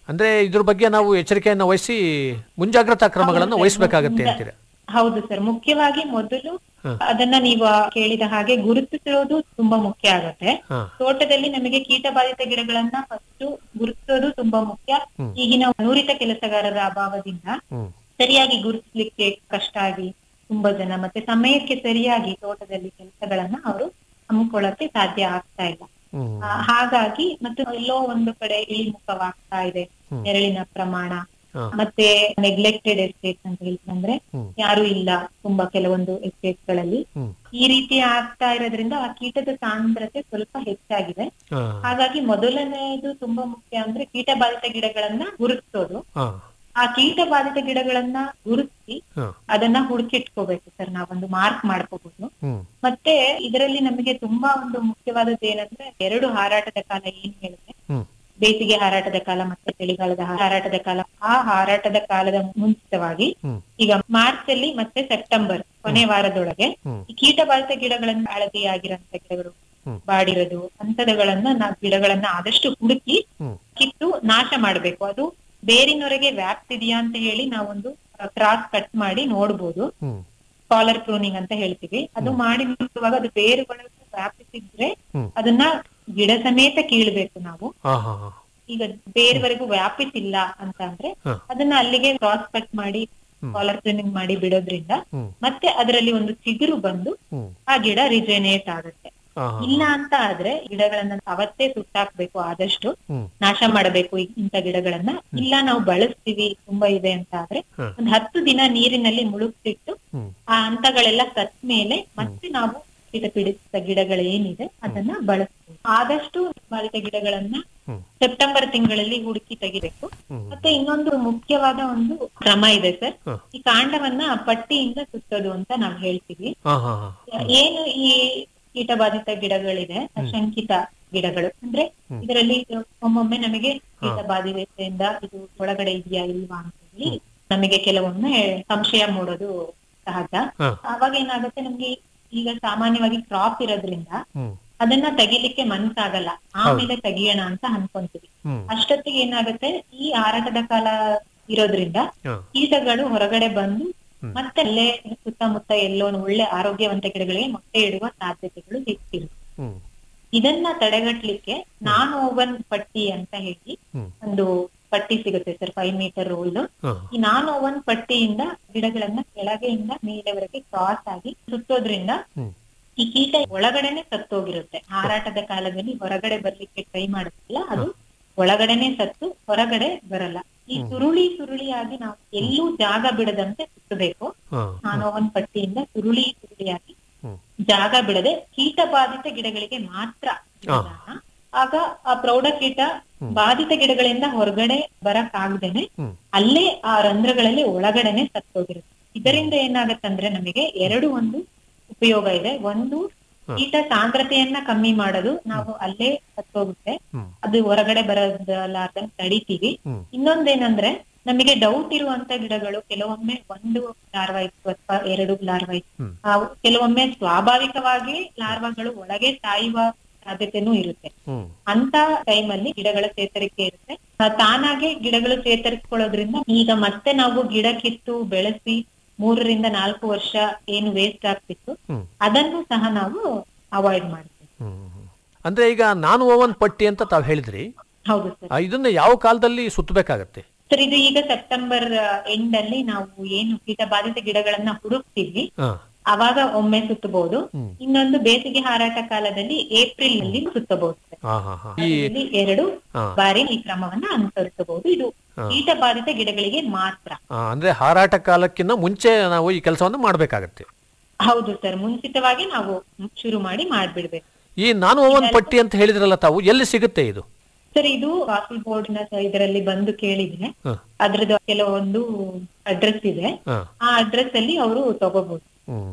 ಅಂದ್ರೆ ಇದ್ರ ಬಗ್ಗೆ ನಾವು ಎಚ್ಚರಿಕೆಯನ್ನು ವಹಿಸಿ ಮುಂಜಾಗ್ರತಾ ಕ್ರಮಗಳನ್ನು ಹೌದು ಸರ್, ವಹಿಸಬೇಕಾಗತ್ತೆ ಮುಂಜಾ- ಅಂತೀರಾ ಹೌದು ಸರ್ ಮುಖ್ಯವಾಗಿ ಮೊದಲು ಹ. ಅದನ್ನ ನೀವು ಕೇಳಿದ ಹಾಗೆ ಗುರುತಿಸಿರೋದು ತುಂಬಾ ಮುಖ್ಯ ಆಗುತ್ತೆ ಹಾ. ತೋಟದಲ್ಲಿ ನಮಗೆ ಕೀಟಬಾಧಿತ ಗಿಡಗಳನ್ನ ಫಸ್ಟ್ ಗುರುತಿಸೋದು ತುಂಬಾ ಮುಖ್ಯ ಹ್ಮ್. ಈಗಿನ ನುರಿತ ಕೆಲಸಗಾರರ ಅಭಾವದಿಂದ ಹ್ಮ್ ಸರಿಯಾಗಿ ಗುರುತಿಸ್ಲಿಕ್ಕೆ ಕಷ್ಟ ಆಗಿ ತುಂಬಾ ಜನ ಮತ್ತೆ ಸಮಯಕ್ಕೆ ಸರಿಯಾಗಿ ತೋಟದಲ್ಲಿ ಕೆಲಸಗಳನ್ನ ಅವರು ಹಮ್ಮಿಕೊಳ್ಳಕ್ಕೆ ಸಾಧ್ಯ ಆಗ್ತಾ ಇಲ್ಲ ಹ್ಮ್ ಆ, ಹಾಗಾಗಿ ಮತ್ತೆ ಎಲ್ಲೋ ಒಂದು ಕಡೆ ಇಳಿಮುಖವಾಗ್ತಾ ಇದೆ ಹ್ಮ್. ನೆರಳಿನ ಪ್ರಮಾಣ ಹಾ. ಮತ್ತೆ ನೆಗ್ಲೆಕ್ಟೆಡ್ ಎಸ್ಟೇಟ್ಸ್ ಅಂತ ಹೇಳ್ತಂದ್ರೆ ಹ್ಮ್. ಯಾರು ಇಲ್ಲ ತುಂಬಾ ಕೆಲವೊಂದು ಎಸ್ಟೇಟ್ ಗಳಲ್ಲಿ ಹ್ಮ್ ಈ ರೀತಿ ಆಗ್ತಾ ಇರೋದ್ರಿಂದ ಆ ಕೀಟದ ಸಾಂದ್ರತೆ ಸ್ವಲ್ಪ ಹೆಚ್ಚಾಗಿದೆ ಹಾ. ಹಾಗಾಗಿ ಮೊದಲನೆಯದು ತುಂಬಾ ಮುಖ್ಯ ಅಂದ್ರೆ ಕೀಟಬಾಧಿತ ಗಿಡಗಳನ್ನ ಗುರುತಿಸೋದು ಹಾ. ಆ ಕೀಟಬಾಧಿತ ಗಿಡಗಳನ್ನ ಗುರುತಿಸಿ ಹಾ. ಅದನ್ನ ಹುಡುಕಿಟ್ಕೋಬೇಕು ಸರ್ ನಾವೊಂದು ಮಾರ್ಕ್ ಮಾಡ್ಕೋಬಹುದು ಹ್ಮ್ ಮತ್ತೆ ಇದರಲ್ಲಿ ನಮಗೆ ತುಂಬಾ ಒಂದು ಮುಖ್ಯವಾದದ್ದು ಏನಂದ್ರೆ ಎರಡು ಹಾರಾಟದ ಕಾಲ ಏನ್ ಹೇಳಿದ್ರೆ ಹ್ಮ್ ಬೇಸಿಗೆ ಹಾರಾಟದ ಕಾಲ ಮತ್ತೆ ಚಳಿಗಾಲದ ಹಾರಾಟದ ಕಾಲ ಆ ಹಾರಾಟದ ಕಾಲದ ಮುಂಚಿತವಾಗಿ ಹ್ಮ್ ಈಗ ಮಾರ್ಚ್ ಅಲ್ಲಿ ಮತ್ತೆ ಸೆಪ್ಟೆಂಬರ್ ಕೊನೆ ವಾರದೊಳಗೆ ಹ್ಮ್. ಈ ಕೀಟಬಾಧಿತ ಗಿಡಗಳನ್ನ ಹಳದಿಯಾಗಿರೋಂತ ಗಿಡಗಳು ಹ್ಮ್. ಬಾಡಿರೋದು ಅಂತದಗಳನ್ನ ನಾವು ಗಿಡಗಳನ್ನ ಆದಷ್ಟು ಹುಡುಕಿ ಹ್ಮ್. ಕಿತ್ತು ನಾಶ ಮಾಡ್ಬೇಕು ಅದು ಬೇರಿನವರೆಗೆ ವ್ಯಾಪ್ತಿದೆಯಾ ಅಂತ ಹೇಳಿ ನಾವೊಂದು ಕ್ರಾಸ್ ಕಟ್ ಮಾಡಿ ನೋಡ್ಬೋದು ಹ್ಮ್ ಕಾಲರ್ ಪ್ರೂನಿಂಗ್ ಅಂತ ಹೇಳ್ತೀವಿ ಅದು ಮಾಡಿ ನೋಡುವಾಗ ಅದು ಬೇರುಗಳನ್ನು ವ್ಯಾಪಿಸಿದ್ರೆ ಹ್ಮ್. ಅದನ್ನ ಗಿಡ ಸಮೇತ ಕೀಳ್ಬೇಕು ನಾವು ಹಾ ಹಾ ಹಾ ಈಗ ಬೇರ್ವರೆಗೂ ವ್ಯಾಪಿಸಿಲ್ಲ ಅಂತ ಅಂದ್ರೆ ಹ. ಅದನ್ನ ಅಲ್ಲಿಗೆ ಕ್ರಾಸ್ ಕಟ್ ಮಾಡಿ ಹ್ಮ್. ಕಾಲರ್ ಪ್ರೂನಿಂಗ್ ಮಾಡಿ ಬಿಡೋದ್ರಿಂದ ಹ್ಮ್ ಮತ್ತೆ ಅದರಲ್ಲಿ ಒಂದು ಚಿಗುರು ಬಂದು ಹ್ಮ್ ಆ ಗಿಡ ರಿಜೆನೇಟ್ ಆಗುತ್ತೆ ಹಾ ಹಾ ಇಲ್ಲ ಅಂತ ಆದ್ರೆ ಗಿಡಗಳನ್ನ ಅವತ್ತೇ ಸುಟ್ಟಾಕ್ಬೇಕು ಆದಷ್ಟು ಹ್ಮ್ ನಾಶ ಮಾಡಬೇಕು ಈ- ಇಂಥ ಗಿಡಗಳನ್ನ ಇಲ್ಲ ನಾವು ಬಳಸ್ತೀವಿ ತುಂಬಾ ಇದೆ ಅಂತ ಆದ್ರೆ ಹ. ಒಂದ್ ಹತ್ತು ದಿನ ನೀರಿನಲ್ಲಿ ಮುಳುಗ್ಸಿಟ್ಟು ಹ್ಮ್ ಆ ಹಂತಗಳೆಲ್ಲ ಸತ್ ಮೇಲೆ ಮತ್ತೆ ನಾವು ಕೀಟ ಪೀಡಿತ ಗಿಡಗಳು ಏನಿದೆ ಅದನ್ನ ಬಳಸ್ತೀವಿ ಆದಷ್ಟು ಬಾಧಿತ ಗಿಡಗಳನ್ನ ಹ್ಮ್. ಸೆಪ್ಟೆಂಬರ್ ತಿಂಗಳಲ್ಲಿ ಹುಡುಕಿ ತೆಗಿಬೇಕು ಹ್ಮ್ ಮತ್ತೆ ಇನ್ನೊಂದು ಮುಖ್ಯವಾದ ಒಂದು ಕ್ರಮ ಇದೆ ಸರ್ ಹ. ಈ ಕಾಂಡವನ್ನ ಪಟ್ಟಿಯಿಂದ ಸುತ್ತೋದು ಅಂತ ನಾವ್ ಹೇಳ್ತೀವಿ ಹಾ ಹಾ ಹಾ ಏನು ಈ ಕೀಟಬಾಧಿತ ಗಿಡಗಳಿದೆ ಶಂಕಿತ ಗಿಡಗಳು ಅಂದ್ರೆ ಹ್ಮ್. ಇದರಲ್ಲಿ ಒಮ್ಮೊಮ್ಮೆ ನಮಗೆ ಕೀಟಬಾಧಿತೆಯಿಂದ ಇದು ಒಳಗಡೆ ಇದೆಯಾ ಇಲ್ವಾ ಅಂತ ಹೇಳಿ ನಮಗೆ ಕೆಲವೊಮ್ಮೆ ಸಂಶಯ ಮೂಡೋದು ಸಹಜ ಹಾ. ಅವಾಗ ಏನಾಗುತ್ತೆ ನಮ್ಗೆ ಈಗ ಸಾಮಾನ್ಯವಾಗಿ ಕ್ರಾಪ್ ಇರೋದ್ರಿಂದ ಹ್ಮ್ ಅದನ್ನ ತೆಗಿಲಿಕ್ಕೆ ಮನ್ಸಾಗಲ್ಲ ಆಮೇಲೆ ತೆಗಿಯೋಣ ಅಂತ ಅನ್ಕೊಂತೀವಿ ಹ್ಮ್ ಅಷ್ಟೊತ್ತಿಗೆ ಏನಾಗುತ್ತೆ ಈ ಆರಾಟದ ಕಾಲ ಇರೋದ್ರಿಂದ ಹಾ. ಕೀಟಗಳು ಹೊರಗಡೆ ಬಂದು ಹ್ಮ್. ಮತ್ತೆ ಅಲ್ಲೇ ಸುತ್ತಮುತ್ತ ಎಲ್ಲೋ ಒಳ್ಳೆ ಆರೋಗ್ಯವಂತ ಗಿಡಗಳಿಗೆ ಮೊಟ್ಟೆ ಇಡುವ ಸಾಧ್ಯತೆಗಳು ಹೆಚ್ಚಿರುತ್ತೆ ಹ್ಮ್ ಇದನ್ನ ತಡೆಗಟ್ಲಿಕ್ಕೆ ನಾನ್ ಓವನ್ ಪಟ್ಟಿ ಅಂತ ಹೇಳಿ ಹ್ಮ್. ಒಂದು ಪಟ್ಟಿ ಸಿಗುತ್ತೆ ಸರ್ ಫೈವ್ ಮೀಟರ್ ರೋಲ್ ಹಾ. ಈ ನಾನ್ ಓವನ್ ಪಟ್ಟಿಯಿಂದ ಗಿಡಗಳನ್ನ ಕೆಳಗೆಯಿಂದ ಮೇಲೆವರೆಗೆ ಕ್ರಾಸ್ ಆಗಿ ಸುತ್ತೋದ್ರಿಂದ ಹ್ಮ್. ಈ ಕೀಟ ಒಳಗಡೆನೆ ಸತ್ತೋಗಿರುತ್ತೆ ಹಾರಾಟದ ಕಾಲದಲ್ಲಿ ಹೊರಗಡೆ ಬರ್ಲಿಕ್ಕೆ ಟ್ರೈ ಮಾಡುತ್ತಲ್ಲ ಅದು ಒಳಗಡೆನೆ ಸತ್ತು ಹೊರಗಡೆ ಬರಲ್ಲ ಈ ಸುರುಳಿ ಸುರುಳಿಯಾಗಿ ನಾವು ಎಲ್ಲೂ ಜಾಗ ಬಿಡದಂತೆ ಸುತ್ತಬೇಕು ಹಾ. ನಾನ್ ಓವನ್ ಪಟ್ಟಿಯಿಂದ ಸುರುಳಿ ಸುರುಳಿಯಾಗಿ ಹ್ಮ್. ಜಾಗ ಬಿಡದೆ ಕೀಟಬಾಧಿತ ಗಿಡಗಳಿಗೆ ಮಾತ್ರ ಬಿಡೋಣ. ಆಗ ಆ ಪ್ರೌಢಕೀಟ ಬಾಧಿತ ಗಿಡಗಳಿಂದ ಹೊರಗಡೆ ಬರಕ್ ಆಗದೇನೆ ಹ್ಮ್. ಅಲ್ಲೇ ಆ ರಂಧ್ರಗಳಲ್ಲಿ ಒಳಗಡೆನೆ ಸತ್ತೋಗಿರುತ್ತೆ ಇದರಿಂದ ಏನಾಗತ್ತಂದ್ರೆ ನಮಗೆ ಎರಡು ಒಂದು ಉಪಯೋಗ ಇದೆ ಒಂದು ಕೀಟ ಸಾಂದ್ರತೆಯನ್ನ ಕಮ್ಮಿ ಮಾಡೋದು ನಾವು ಅಲ್ಲೇ ಸತ್ತೋಗುತ್ತೆ ಹ್ಮ್. ಅದು ಹೊರಗಡೆ ಬರಲಾರ್ದಂಗ್ ತಡಿತೀವಿ ಹ್ಮ್. ಇನ್ನೊಂದೇನಂದ್ರೆ ನಮಗೆ ಡೌಟ್ ಇರುವಂತ ಗಿಡಗಳು ಕೆಲವೊಮ್ಮೆ ಒಂದು ಲಾರ್ವಾ ಇತ್ತು ಅಥವಾ ಎರಡು ಲಾರ್ವಾ ಇತ್ತು ಹ್ಮ್. ಆ, ಕೆಲವೊಮ್ಮೆ ಸ್ವಾಭಾವಿಕವಾಗಿ ಲಾರ್ವಾಗಳು ಒಳಗೆ ಸಾಯುವ ಸಾಧ್ಯತೆನೂ ಇರುತ್ತೆ ಹ್ಮ್ ಅಂತ ಟೈಮಲ್ಲಿ ಗಿಡಗಳ ಚೇತರಿಕೆ ಇರುತ್ತೆ ಆ, ತಾನಾಗೆ ಗಿಡಗಳು ಚೇತರಿಸ್ಕೊಳ್ಳೋದ್ರಿಂದ ಈಗ ಮತ್ತೆ ನಾವು ಗಿಡ ಕಿತ್ತು ಬೆಳೆಸಿ ಮೂರರಿಂದ ನಾಲ್ಕು ವರ್ಷ ಏನು ವೇಸ್ಟ್ ಆಗ್ತಿತ್ತು ಹ್ಮ್. ಅದನ್ನು ಸಹ ನಾವು ಅವಾಯ್ಡ್ ಮಾಡ್ತೀವಿ ಹ್ಮ್ ಅಂದ್ರೆ ಈಗ ನಾನು ಓವನ್ ಪಟ್ಟಿ ಅಂತ ತಾವು ಹೇಳಿದ್ರಿ ಹೌದು ಸರ್ ಆ, ಇದನ್ನ ಯಾವ ಕಾಲದಲ್ಲಿ ಸುತ್ತಬೇಕಾಗತ್ತೆ ಸರ್ ಇದು ಈಗ ಸೆಪ್ಟೆಂಬರ್ ಎಂಡ್ ಅಲ್ಲಿ ನಾವು ಏನು ಕೀಟ ಬಾಧಿತ ಗಿಡಗಳನ್ನ ಹುಡುಕ್ತೀವಿ ಹಾ ಅವಾಗ ಒಮ್ಮೆ ಸುತ್ತಬಹುದು ಹ್ಮ್. ಇನ್ನೊಂದು ಬೇಸಿಗೆ ಹಾರಾಟ ಕಾಲದಲ್ಲಿ ಏಪ್ರಿಲ್ ನಲ್ಲಿ ಸುತ್ತಬಹುದು ಸರ್. ಹಾ ಹಾ ಹಾ ಈ ಇಲ್ಲಿ ಎರಡು ಹಾ. ಬಾರಿ ಈ ಕ್ರಮವನ್ನ ಅನುಸರಿಸಬಹುದು ಇದು ಹಾ. ಕೀಟ ಬಾಧಿತ ಗಿಡಗಳಿಗೆ ಮಾತ್ರ ಆ, ಅಂದ್ರೆ ಹಾರಾಟ ಕಾಲಕ್ಕಿಂತ ಮುಂಚೆ ನಾವು ಈ ಕೆಲಸವನ್ನು ಮಾಡಬೇಕಾಗತ್ತೆ ಹೌದು ಸರ್ ಮುಂಚಿತವಾಗಿ ನಾವು ಶುರು ಮಾಡಿ ಮಾಡ್ಬಿಡ್ಬೇಕು ಈ ನಾನು ಓವನ್ ಪಟ್ಟಿ ಅಂತ ಹೇಳಿದ್ರಲ್ಲ ತಾವು ಎಲ್ಲಿ ಸಿಗುತ್ತೆ ಇದು ಸರ್ ಇದು ಕಾಫಿ ಬೋರ್ಡಿನ ಇದರಲ್ಲಿ ಬಂದು ಕೇಳಿದ್ರೆ ಹ. ಅದ್ರದ್ದು ಕೆಲವೊಂದು ಅಡ್ರೆಸ್ ಇದೆ ಹಾ. ಆ ಅಡ್ರೆಸ್ ಅಲ್ಲಿ ಅವರು ತಗೋಬಹುದು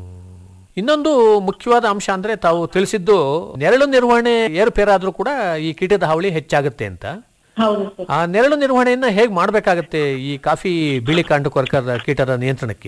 ಇನ್ನೊಂದು ಮುಖ್ಯವಾದ ಅಂಶ ಅಂದ್ರೆ ತಾವು ತಿಳಿಸಿದ್ದು ನೆರಳು ನಿರ್ವಹಣೆ ಏರುಪೇರಾದ್ರೂ ಕೂಡ ಈ ಕೀಟದ ಹಾವಳಿ ಹೆಚ್ಚಾಗುತ್ತೆ ಅಂತ ಹೌದು ಸರ್ ಆ ನೆರಳು ನಿರ್ವಹಣೆಯನ್ನ ಹೇಗ್ ಮಾಡ್ಬೇಕಾಗತ್ತೆ ಈ ಕಾಫಿ ಬಿಳಿ ಕಾಂಡು ಕೊರಕದ ಕೀಟದ ನಿಯಂತ್ರಣಕ್ಕೆ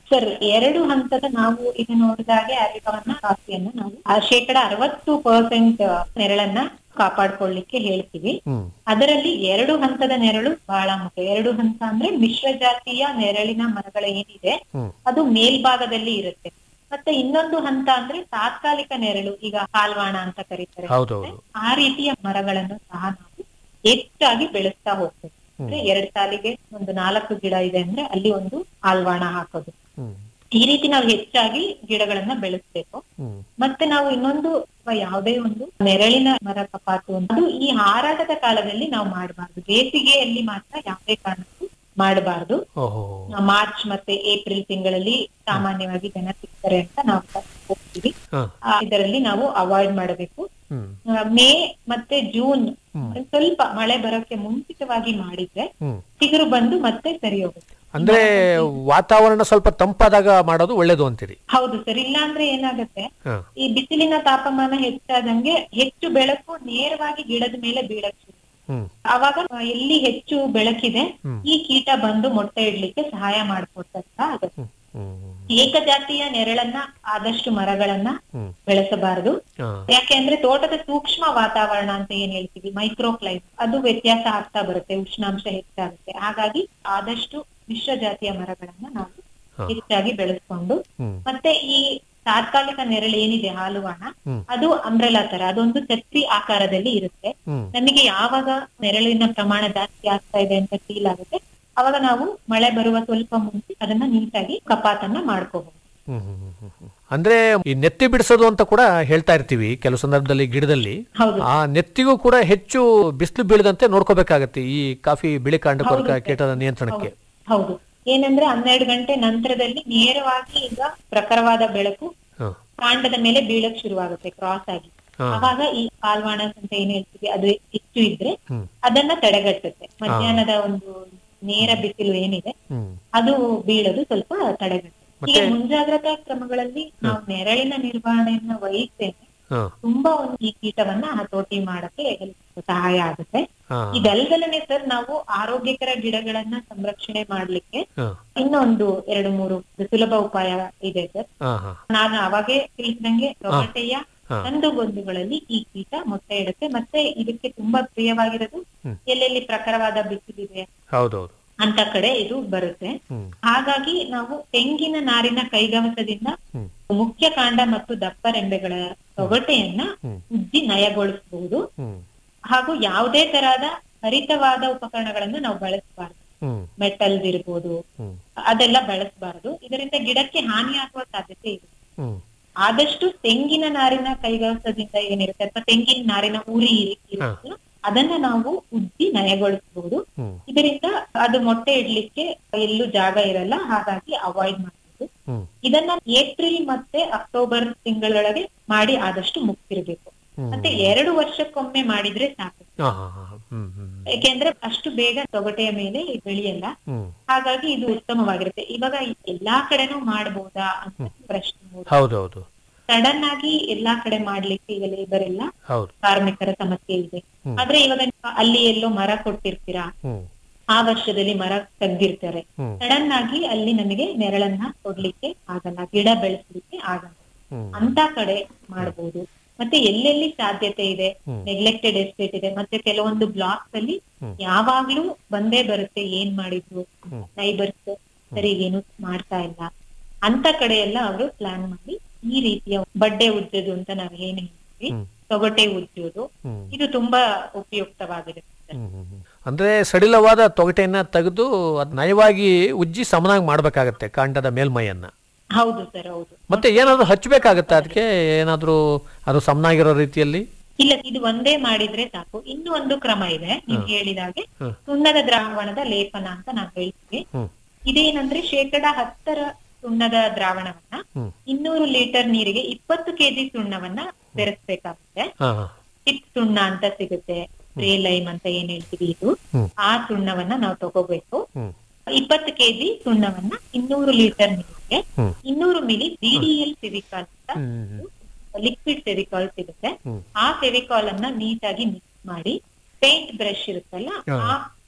ಸರ್ ಎರಡು ಹಂತದ ನಾವು ಈಗ ನೋಡಿದಾಗೆ ಅರಿವನ್ನ ಕಾಫಿಯನ್ನ ನಾವು ಆ ಶೇಕಡ ಅರವತ್ತು ಪರ್ಸೆಂಟ್ ನೆರಳನ್ನ ಕಾಪಾಡ್ಕೊಳ್ಳಿಕ್ಕೆ ಹೇಳ್ತೀವಿ ಹ್ಮ್ ಅದರಲ್ಲಿ ಎರಡು ಹಂತದ ನೆರಳು ಬಹಳ ಮುಖ್ಯ ಎರಡು ಹಂತ ಅಂದ್ರೆ ಮಿಶ್ರ ಜಾತಿಯ ನೆರಳಿನ ಮರಗಳ ಏನಿದೆ ಹ್ಮ್ ಅದು ಮೇಲ್ಭಾಗದಲ್ಲಿ ಇರುತ್ತೆ ಮತ್ತೆ ಇನ್ನೊಂದು ಹಂತ ಅಂದ್ರೆ ತಾತ್ಕಾಲಿಕ ನೆರಳು ಈಗ ಹಾಲ್ವಾಣ ಅಂತ ಕರೀತಾರೆ ಹೌದೌದು ಆ ರೀತಿಯ ಮರಗಳನ್ನು ಸಹ ನಾವು ಹೆಚ್ಚಾಗಿ ಬೆಳೆಸ್ತಾ ಹೋಗ್ತೇವೆ ಅಂದ್ರೆ ಎರಡ್ ಸಾಲಿಗೆ ಒಂದು ನಾಲ್ಕು ಗಿಡ ಇದೆ ಅಂದ್ರೆ ಅಲ್ಲಿ ಒಂದು ಹಾಲ್ವಾಣ ಹಾಕೋದು ಹ್ಮ್ ಈ ರೀತಿ ನಾವು ಹೆಚ್ಚಾಗಿ ಗಿಡಗಳನ್ನ ಬೆಳೆಸ್ಬೇಕು ಹ್ಮ್ ಮತ್ತೆ ನಾವು ಇನ್ನೊಂದು ಅಥವಾ ಯಾವುದೇ ಒಂದು ನೆರಳಿನ ಮರ ಕಪಾತು ಅಂತ ಅದು ಈ ಹಾರಾಟದ ಕಾಲದಲ್ಲಿ ನಾವು ಮಾಡಬಾರ್ದು ಬೇಸಿಗೆಯಲ್ಲಿ ಮಾತ್ರ ಯಾವುದೇ ಕಾರಣಕ್ಕೂ ಮಾಡಬಾರ್ದು ಓಹೋ ಮಾರ್ಚ್ ಮತ್ತೆ ಏಪ್ರಿಲ್ ತಿಂಗಳಲ್ಲಿ ಸಾಮಾನ್ಯವಾಗಿ ಜನ ಸಿಗ್ತಾರೆ ಅಂತ ನಾವು ಹೋಗ್ತೀವಿ ಹಾ ಆ, ಇದರಲ್ಲಿ ನಾವು ಅವಾಯ್ಡ್ ಮಾಡಬೇಕು ಹ್ಮ್ ಆ, ಮೇ ಮತ್ತೆ ಜೂನ್ ಹ್ಮ್. ಸ್ವಲ್ಪ ಮಳೆ ಬರೋಕೆ ಮುಂಚಿತವಾಗಿ ಮಾಡಿದ್ರೆ ಹ್ಮ್ ಚಿಗುರು ಬಂದು ಮತ್ತೆ ಸರಿ ಹೋಗುತ್ತೆ ಅಂದ್ರೆ ವಾತಾವರಣ ಸ್ವಲ್ಪ ತಂಪಾದಾಗ ಮಾಡೋದು ಒಳ್ಳೇದು ಅಂತೀರಿ ಹೌದು ಸರ್ ಇಲ್ಲ ಅಂದ್ರೆ ಏನಾಗುತ್ತೆ ಹಾ ಈ ಬಿಸಿಲಿನ ತಾಪಮಾನ ಹೆಚ್ಚಾದಂಗೆ ಹೆಚ್ಚು ಬೆಳಕು ನೇರವಾಗಿ ಗಿಡದ ಮೇಲೆ ಬೀಳಕ್ ಶುರು ಹ್ಮ್ ಅವಾಗ ಎಲ್ಲಿ ಹೆಚ್ಚು ಬೆಳಕಿದೆ ಹ್ಮ್. ಈ ಕೀಟ ಬಂದು ಮೊಟ್ಟೆ ಇಡ್ಲಿಕ್ಕೆ ಸಹಾಯ ಮಾಡ್ಕೊಡ್ತಂತ ಆಗುತ್ತೆ ಹ್ಮ್ ಏಕಜಾತಿಯ ನೆರಳನ್ನ ಆದಷ್ಟು ಮರಗಳನ್ನ ಹ್ಮ್ ಬೆಳೆಸಬಾರದು ಹಾ ಯಾಕೆಂದ್ರೆ ತೋಟದ ಸೂಕ್ಷ್ಮ ವಾತಾವರಣ ಅಂತ ಏನ್ ಹೇಳ್ತೀವಿ ಮೈಕ್ರೋ ಕ್ಲೈಮೇಟ್ ಅದು ವ್ಯತ್ಯಾಸ ಆಗ್ತಾ ಬರುತ್ತೆ ಉಷ್ಣಾಂಶ ಹೆಚ್ಚಾಗುತ್ತೆ ಹಾಗಾಗಿ ಆದಷ್ಟು ಮಿಶ್ರ ಜಾತಿಯ ಮರಗಳನ್ನ ನಾವು ಹಾ. ಹೆಚ್ಚಾಗಿ ಬೆಳೆಸ್ಕೊಂಡು ಹ್ಮ್ ಮತ್ತೆ ಈ ತಾತ್ಕಾಲಿಕ ನೆರಳು ಏನಿದೆ ಹಾಲುವಾಣ ಹ್ಮ್. ಅದು ಅಂಬ್ರೆಲಾ ತರ ಅದೊಂದು ಛತ್ರಿ ಆಕಾರದಲ್ಲಿ ಇರುತ್ತೆ ಹ್ಮ್ ನಮಗೆ ಯಾವಾಗ ನೆರಳಿನ ಪ್ರಮಾಣ ಜಾಸ್ತಿ ಆಗ್ತಾ ಇದೆ ಅಂತ ಫೀಲ್ ಆಗುತ್ತೆ ಅವಾಗ ನಾವು ಮಳೆ ಬರುವ ಸ್ವಲ್ಪ ಮುಂಚೆ ಅದನ್ನ ನೀಟಾಗಿ ಕಪಾತನ್ನ ಮಾಡ್ಕೋಬಹುದು ಹ್ಮ್ ಹ್ಮ್ ಹ್ಮ್ ಹ್ಮ್ ಹ್ಮ್. ಅಂದ್ರೆ ಈ ನೆತ್ತಿ ಬಿಡಿಸೋದು ಅಂತ ಕೂಡ ಹೇಳ್ತಾ ಇರ್ತೀವಿ ಕೆಲವು ಸಂದರ್ಭದಲ್ಲಿ ಗಿಡದಲ್ಲಿ ಹೌದು ಆ ನೆತ್ತಿಗೂ ಕೂಡ ಹೆಚ್ಚು ಬಿಸಿಲು ಬೀಳದಂತೆ ನೋಡ್ಕೋಬೇಕಾಗತ್ತೆ ಈ ಕಾಫಿ ಬಿಳಿ ಕಾಂಡ ಕೊರಕ ಹೌದು. ಕೀಟದ ನಿಯಂತ್ರಣಕ್ಕೆ ಹೌದು ಏನಂದ್ರೆ ಹನ್ನೆರಡು ಗಂಟೆ ನಂತರದಲ್ಲಿ ನೇರವಾಗಿ ಈಗ ಪ್ರಖರವಾದ ಬೆಳಕು ಹ. ಕಾಂಡದ ಮೇಲೆ ಬೀಳಕ್ ಶುರುವಾಗುತ್ತೆ ಕ್ರಾಸ್ ಆಗಿ ಹಾ. ಅವಾಗ ಈ ಪಾಲ್ವಾಣಸ್ ಅಂತ ಏನ್ ಹೇಳ್ತೀವಿ ಅದು ಹೆಚ್ಚು ಇದ್ರೆ ಹ್ಮ್. ಅದನ್ನ ತಡೆಗಟ್ಟುತ್ತೆ ಮಧ್ಯಾಹ್ನದ ಒಂದು ನೇರ ಬಿಸಿಲು ಏನಿದೆ ಹ್ಮ್ ಅದು ಬೀಳೋದು ಸ್ವಲ್ಪ ತಡೆಗಟ್ಟುತ್ತೆ ಈಗ ಮತ್ತೆ- ಮುಂಜಾಗ್ರತಾ ಕ್ರಮಗಳಲ್ಲಿ ನಾವು ನೆರಳಿನ ನಿರ್ವಹಣೆಯನ್ನ ವಹಿಸ್ತೇನೆ ಹ ತುಂಬಾ ಒಂದು ಈ ಕೀಟವನ್ನ ಹತೋಟಿ ಮಾಡಕ್ಕೆ help ಸಹಾಯ ಆಗುತ್ತೆ ಹಾ ಇದಲ್ದಲನೆ ಸರ್ ನಾವು ಆರೋಗ್ಯಕರ ಗಿಡಗಳನ್ನ ಸಂರಕ್ಷಣೆ ಮಾಡ್ಲಿಕ್ಕೆ ಹ ಇನ್ನೊಂದು ಎರಡು ಮೂರು ಸುಲಭ ಉಪಾಯ ಇದೆ ಸರ್ ಹಾ ಹಾ ನಾನು ಅವಾಗೆ ತಿಳಿಸಿದಂಗೆ ತೊಗಟೆಯ ಹಾ. ಕಂದುಗೊಂದುಗಳಲ್ಲಿ ಈ ಕೀಟ ಮೊಟ್ಟೆ ಇಡುತ್ತೆ ಮತ್ತೆ ಇದಕ್ಕೆ ತುಂಬಾ ಪ್ರಿಯವಾಗಿರೋದು ಹ್ಮ್. ಎಲ್ಲೆಲ್ಲಿ ಪ್ರಖರವಾದ ಬಿಸಿಲಿದೆ ಹೌದೌದು ಅಂತ ಕಡೆ ಇದು ಬರುತ್ತೆ ಹ್ಮ್ ಹಾಗಾಗಿ ನಾವು ತೆಂಗಿನ ನಾರಿನ ಕೈಗವಸದಿಂದ ಹ್ಮ್. ಮುಖ್ಯ ಕಾಂಡ ಮತ್ತು ದಪ್ಪ ರೆಂಬೆಗಳ ತೊಗಟೆಯನ್ನ ಹ್ಮ್. ಉಜ್ಜಿ ನಯಗೊಳಿಸಬಹುದು ಹ್ಮ್ ಹಾಗೂ ಯಾವುದೇ ತರಹದ ಹರಿತವಾದ ಉಪಕರಣಗಳನ್ನು ನಾವು ಬಳಸಬಾರದು ಹ್ಮ್ ಮೆಟಲ್ಸ್ ಇರ್ಬೋದು ಹ್ಮ್ ಅದೆಲ್ಲ ಬಳಸಬಾರದು ಇದರಿಂದ ಗಿಡಕ್ಕೆ ಹಾನಿಯಾಗುವ ಸಾಧ್ಯತೆ ಇದೆ ಹ್ಮ್ ಆದಷ್ಟು ತೆಂಗಿನ ನಾರಿನ ಕೈಗವಸದಿಂದ ಏನಿರುತ್ತೆ ಅಥವಾ ತೆಂಗಿನ ನಾರಿನ ಉರಿ ಇರಿ- ಇರುತ್ತಲ್ಲ, ಅದನ್ನ ನಾವು ಉಜ್ಜಿ ನಯಗೊಳಿಸಬಹುದು ಹ್ಮ್ ಇದರಿಂದ ಅದು ಮೊಟ್ಟೆ ಇಡ್ಲಿಕ್ಕೆ ಎಲ್ಲೂ ಜಾಗ ಇರಲ್ಲ ಹಾಗಾಗಿ ಅವಾಯ್ಡ್ ಮಾಡಬಹುದು ಹ್ಮ್ ಇದನ್ನ ಏಪ್ರಿಲ್ ಮತ್ತೆ ಅಕ್ಟೋಬರ್ ತಿಂಗಳೊಳಗೆ ಮಾಡಿ ಆದಷ್ಟು ಮುಗ್ತಿರ್ಬೇಕು ಹ್ಮ್. ಮತ್ತೆ ಎರಡು ವರ್ಷಕ್ಕೊಮ್ಮೆ ಮಾಡಿದ್ರೆ ಸಾಕು ಹಾ ಹಾ ಹಾ ಹ್ಮ್ ಹ್ಮ್ ಯಾಕೆಂದ್ರೆ ಅಷ್ಟು ಬೇಗ ತೊಗಟೆಯ ಮೇಲೆ ಬೆಳೆಯಲ್ಲ ಹ್ಮ್ ಹಾಗಾಗಿ ಇದು ಉತ್ತಮವಾಗಿರುತ್ತೆ ಇವಾಗ ಎಲ್ಲಾ ಕಡೆನೂ ಮಾಡಬಹುದಾ ಅಂತ ಪ್ರಶ್ನೆ ಮೂಡುತ್ತೆ. ಹೌದೌದು ಸಡನ್ ಆಗಿ ಎಲ್ಲಾ ಕಡೆ ಮಾಡ್ಲಿಕ್ಕೆ ಈಗ ಲೇಬರ್ ಎಲ್ಲ ಹೌದು ಕಾರ್ಮಿಕರ ಸಮಸ್ಯೆ ಇದೆ ಹ್ಮ್. ಆದ್ರೆ ಇವಾಗ ಅಲ್ಲಿ ಎಲ್ಲೋ ಮರ ಕೊಟ್ಟಿರ್ತೀರಾ ಹ್ಮ್ ಆ ವರ್ಷದಲ್ಲಿ ಮರ ತೆಗ್ದಿರ್ತಾರೆ ಹ್ಮ್ ಸಡನ್ ಆಗಿ ಅಲ್ಲಿ ನಮಗೆ ನೆರಳನ್ನ ಕೊಡ್ಲಿಕ್ಕೆ ಆಗಲ್ಲ ಗಿಡ ಬೆಳೆಸ್ಲಿಕ್ಕೆ ಆಗಲ್ಲ ಹ್ಮ್ ಅಂತ ಕಡೆ ಮಾಡಬಹುದು ಮತ್ತೆ ಎಲ್ಲೆಲ್ಲಿ ಸಾಧ್ಯತೆ ಇದೆ ಹ್ಮ್. ನೆಗ್ಲೆಕ್ಟೆಡ್ ಎಸ್ಟೇಟ್ ಇದೆ ಮತ್ತೆ ಕೆಲವೊಂದು ಬ್ಲಾಕ್ಸ್ ಅಲ್ಲಿ ಹ್ಮ್. ಯಾವಾಗ್ಲೂ ಬಂದೇ ಬರುತ್ತೆ ಏನ್ ಮಾಡಿದ್ರು ಹ್ಮ್. ನೈಬರ್ಸ್ ಸರಿ ಏನು ಮಾಡ್ತಾ ಇಲ್ಲ ಅಂತ ಕಡೆ ಎಲ್ಲ ಅವರು ಪ್ಲಾನ್ ಮಾಡಿ ಈ ರೀತಿಯ ಬಡ್ಡೆ ಉಜ್ಜೋದು ಅಂತ ನಾವ್ ಏನ್ ಹೇಳ್ತೀವಿ ಹ್ಮ್. ತೊಗಟೆ ಉಜ್ಜೋದು ಹ್ಮ್ ಇದು ತುಂಬಾ ಉಪಯುಕ್ತವಾಗಿರುತ್ತೆ ಹ್ಮ್ ಹ್ಮ್ ಹ್ಮ್. ಅಂದ್ರೆ ಸಡಿಲವಾದ ತೊಗಟೆಯನ್ನ ತೆಗೆದು ಅದ್ ನಯವಾಗಿ ಉಜ್ಜಿ ಸಮನಾಗಿ ಮಾಡ್ಬೇಕಾಗತ್ತೆ ಕಾಂಡದ ಮೇಲ್ಮೈಯನ್ನ ಹೌದು ಸರ್ ಹೌದು ಮತ್ತೆ ಏನಾದ್ರು ಹಚ್ಚಬೇಕಾಗತ್ತೆ ಅದಕ್ಕೆ ಏನಾದ್ರೂ ಅದು ಸಮನಾಗಿರೋ ರೀತಿಯಲ್ಲಿ ಇಲ್ಲ ಇದು ಒಂದೇ ಮಾಡಿದ್ರೆ ಸಾಕು ಇನ್ನು ಒಂದು ಕ್ರಮ ಇದೆ ನೀವು ಹ್ಮ್. ಹೇಳಿದಾಗೆ ಹ್ಮ್. ಸುಣ್ಣದ ದ್ರಾವಣದ ಲೇಪನ ಅಂತ ನಾವು ಹೇಳ್ತೀವಿ ಹ್ಮ್ ಇದೇನಂದ್ರೆ ಶೇಕಡ ಹತ್ತರ ಸುಣ್ಣದ ದ್ರಾವಣವನ್ನ ಹ್ಮ್ ಇನ್ನೂರು ಲೀಟರ್ ನೀರಿಗೆ ಇಪ್ಪತ್ತು ಕೆಜಿ ಸುಣ್ಣವನ್ನ ಬೆರೆಸ್ಬೇಕಾಗುತ್ತೆ ಹಾ ಹಾ ಚಿಪ್ ಸುಣ್ಣ ಅಂತ ಸಿಗುತ್ತೆ ಸ್ಪ್ರೇ ಲೈಮ್ ಅಂತ ಏನ್ ಹೇಳ್ತೀವಿ ಇದು ಹ್ಮ್. ಆ ಸುಣ್ಣವನ್ನ ನಾವು ತಗೋಬೇಕು ಹ್ಮ್ ಇಪ್ಪತ್ತು ಕೆಜಿ ಸುಣ್ಣವನ್ನ ಇನ್ನೂರು ಲೀಟರ್ ನೀರಿಗೆ ಹ್ಮ್. ಇನ್ನೂರು ಮಿಲಿ ಡಿಡಿಎಲ್ ಫೆವಿಕಾಲ್ ಅಂತ ಹ್ಮ್ ಲಿಕ್ವಿಡ್ ಫೆವಿಕಾಲ್ ಸಿಗುತ್ತೆ ಹ್ಮ್. ಆ ಫೆವಿಕಾಲ್ ಅನ್ನ ನೀಟಾಗಿ ಮಿಕ್ಸ್ ಮಾಡಿ ಪೇಂಟ್ ಬ್ರಷ್ ಇರುತ್ತಲ್ಲ ಹಾ. ಆ